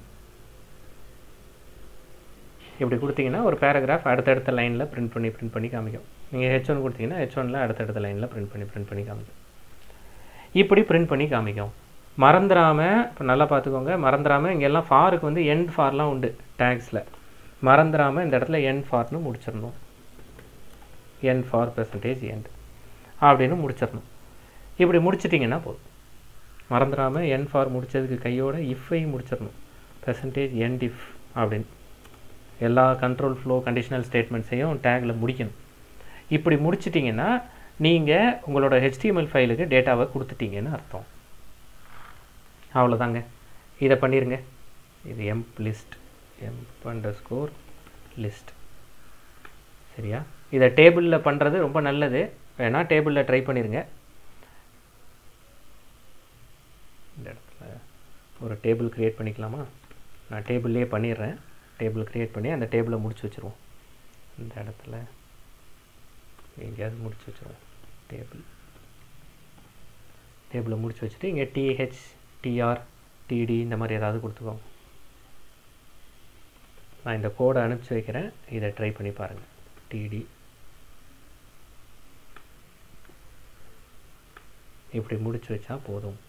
இப்படி கொடுத்தீங்கன்னா ஒரு பேராகிராஃப் அடுத்தடுத்த லைனில் பிரிண்ட் பண்ணி பிரிண்ட் பண்ணி காமிக்கும் நீங்கள் ஹெச் ஒன் கொடுத்தீங்கன்னா ஹெச் ஒனில் அடுத்தடுத்த லைனில் பிரிண்ட் பண்ணி பிரிண்ட் பண்ணி காமிக்கும் இப்படி பிரிண்ட் பண்ணி காமிக்கும் மறந்துடாமல் இப்போ நல்லா பார்த்துக்கோங்க மறந்துடாமல் இங்கெல்லாம் ஃபாருக்கு வந்து எண்ட் ஃபார்லாம் உண்டு டேக்ஸில் மறந்துடாமல் இந்த இடத்துல எண்ட் ஃபார்னு முடிச்சிடணும் என் ஃபார் பெர்சன்டேஜ் எண்ட் அப்படின்னு முடிச்சிடணும் இப்படி முடிச்சிட்டிங்கன்னா போதும் மறந்துடாமல் என் ஃபார் முடித்ததுக்கு கையோட இஃப்பை முடிச்சிடணும் பெர்சன்டேஜ் எண்ட் இஃப் அப்படின்னு எல்லா கண்ட்ரோல் ஃப்ளோ கண்டிஷனல் ஸ்டேட்மெண்ட்ஸையும் டேக்கில் முடிக்கணும் இப்படி முடிச்சிட்டிங்கன்னா நீங்கள் உங்களோட ஹெச்டிஎம்எல் ஃபைலுக்கு டேட்டாவை கொடுத்துட்டீங்கன்னு அர்த்தம் அவ்வளோதாங்க இதை பண்ணிடுங்க இது emp list emp underscore list சரியா இதை டேபிளில் பண்ணுறது ரொம்ப நல்லது வேணால் டேபிளில் ட்ரை பண்ணிடுங்க இந்த இடத்துல ஒரு டேபிள் க்ரியேட் பண்ணிக்கலாமா நான் டேபிள்லேயே பண்ணிடுறேன் டேபிள் க்ரியேட் பண்ணி அந்த டேபிளை முடிச்சு வச்சுருவோம் இந்த இடத்துல எங்கேயாவது முடிச்சு வச்சுருவோம் டேபிள் டேபிளை முடிச்சு வச்சுட்டு இங்கே டிஹெச் டிஆர் டிடி இந்த மாதிரி ஏதாவது கொடுத்துக்கோங்க நான் இந்த கோடை அனுப்பிச்சி வைக்கிறேன் இதை ட்ரை பண்ணி பாருங்கள் டிடி இப்படி முடிச்சு வச்சா போதும்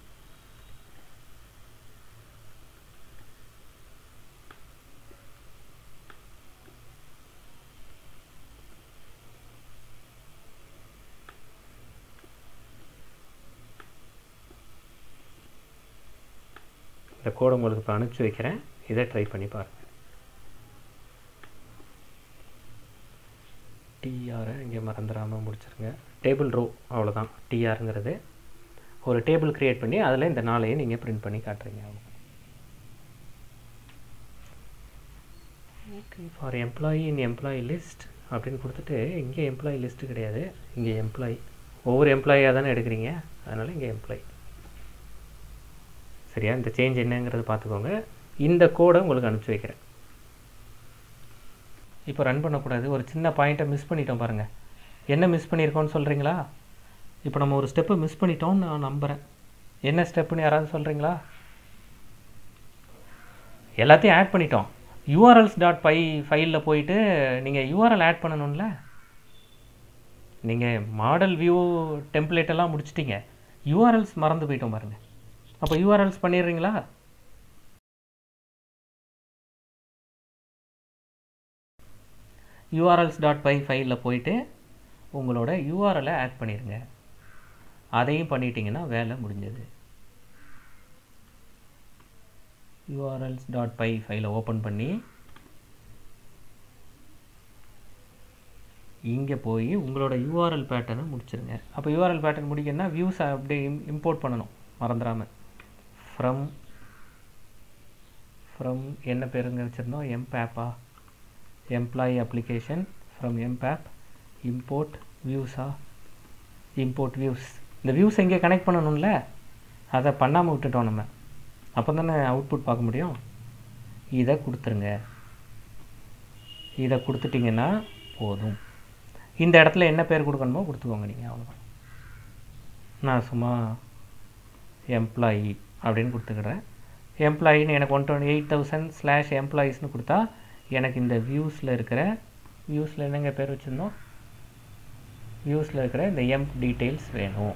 இந்த கோடை உங்களுக்கு இப்போ அனுப்பிச்சி வைக்கிறேன் இதை ட்ரை பண்ணி பாருங்கள் டிஆரை இங்கே மறந்துடாமல் முடிச்சிருங்க டேபிள் ரோ அவ்வளோதான் டிஆருங்கிறது ஒரு டேபிள் க்ரியேட் பண்ணி அதில் இந்த நாளையும் நீங்கள் பிரிண்ட் பண்ணி காட்டுறீங்க okay for employee in employee list அப்படின்னு கொடுத்துட்டு இங்கே எம்ப்ளாயி லிஸ்ட்டு கிடையாது இங்கே எம்ப்ளாயி ஒவ்வொரு எம்ப்ளாயியாக தானே எடுக்கிறீங்க அதனால் இங்கே எம்ப்ளாயி சரியா இந்த சேஞ்ச் என்னங்கிறது பார்த்துக்கோங்க இந்த கோடை உங்களுக்கு அனுப்பிச்சி வைக்கிறேன் இப்போ ரன் பண்ணக்கூடாது ஒரு சின்ன பாயிண்ட்டை மிஸ் பண்ணிட்டோம் பாருங்கள் என்ன மிஸ் பண்ணியிருக்கோன்னு சொல்கிறீங்களா இப்போ நம்ம ஒரு ஸ்டெப்பை மிஸ் பண்ணிட்டோம்னு நான் நம்புகிறேன் என்ன ஸ்டெப்புன்னு யாராவது சொல்கிறீங்களா எல்லாத்தையும் ஆட் பண்ணிட்டோம் யூஆர்எல்ஸ் டாட் பை ஃபைலில் போயிட்டு நீங்கள் யூஆர்எல் ஆட் பண்ணணும்ல நீங்கள் மாடல் வியூ டெம்ப்ளேட் எல்லாம் முடிச்சிட்டீங்க யூஆர்எல்ஸ் மறந்து போயிட்டோம் பாருங்கள் அப்போ யூஆர்எல்ஸ் பண்ணிடுறீங்களா யூஆர்எல்ஸ் டாட் பை ஃபைலில் போயிட்டு உங்களோட யூஆர்எலை ஆட் பண்ணிடுங்க அதையும் பண்ணிட்டீங்கன்னா வேலை முடிஞ்சது யூஆர்எல்ஸ் டாட் பை ஃபைலை ஓப்பன் பண்ணி இங்கே போய் உங்களோட யூஆர்எல் பேட்டர்னை முடிச்சிருங்க அப்போ யூஆர்எல் பேட்டர்ன் முடிக்கணும்னா வியூஸை அப்படியே இம்போர்ட் பண்ணணும் மறந்துடாமல் ஃப்ரம் ஃப்ரம் என்ன பேருங்க வச்சுருந்தோம் எம்பேப்பா employee application from empapp import வியூஸா இம்போர்ட் வியூஸ் இந்த வியூஸ் எங்கே கனெக்ட் பண்ணணும்ல அதை பண்ணாமல் விட்டுட்டோம் நம்ம அப்போ தானே அவுட்புட் பார்க்க முடியும் இதை கொடுத்துருங்க இதை கொடுத்துட்டிங்கன்னா போதும் இந்த இடத்துல என்ன பேர் கொடுக்கணுமோ கொடுத்துக்கோங்க நீங்கள் அவ்வளோதான் நான் சும்மா எம்ப்ளாயி அப்படின்னு கொடுத்துக்கிறேன் எம்ப்ளாயின்னு எனக்கு one twenty eight thousand slash எம்ப்ளாயீஸ்னு கொடுத்தா எனக்கு இந்த வியூஸில் இருக்கிற வியூஸில் என்னங்க பேர் வச்சுருந்தோம் வியூஸில் இருக்கிற இந்த எம் டீட்டெயில்ஸ் வேணும்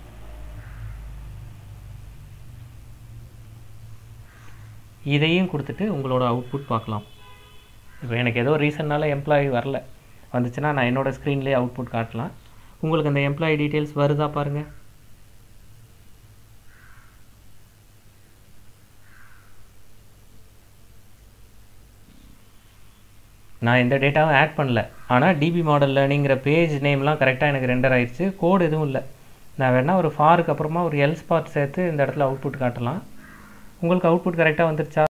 இதையும் கொடுத்துட்டு உங்களோட அவுட்புட் பார்க்கலாம் இப்போ எனக்கு ஏதோ ரீசன்னால் எம்ப்ளாயி வரல வந்துச்சுன்னா நான் என்னோடய ஸ்க்ரீன்லேயே அவுட்புட் காட்டலாம் உங்களுக்கு அந்த எம்ப்ளாயி டீட்டெயில்ஸ் வருதா பாருங்கள் நான் எந்த டேட்டாவும் ஆட் பண்ணல ஆனால் டிபி மாடல் லேர்னிங்கிற பேஜ் நேம்லாம் கரெக்டாக எனக்கு ரெண்டர் ஆயிடுச்சு கோடு எதுவும் இல்லை நான் வேணால் ஒரு ஃபாருக்கு அப்புறமா ஒரு எல்ஸ் பார்ட் சேர்த்து இந்த இடத்துல அவுட்புட் காட்டலாம் உங்களுக்கு அவுட்புட் கரெக்டாக வந்துருச்சா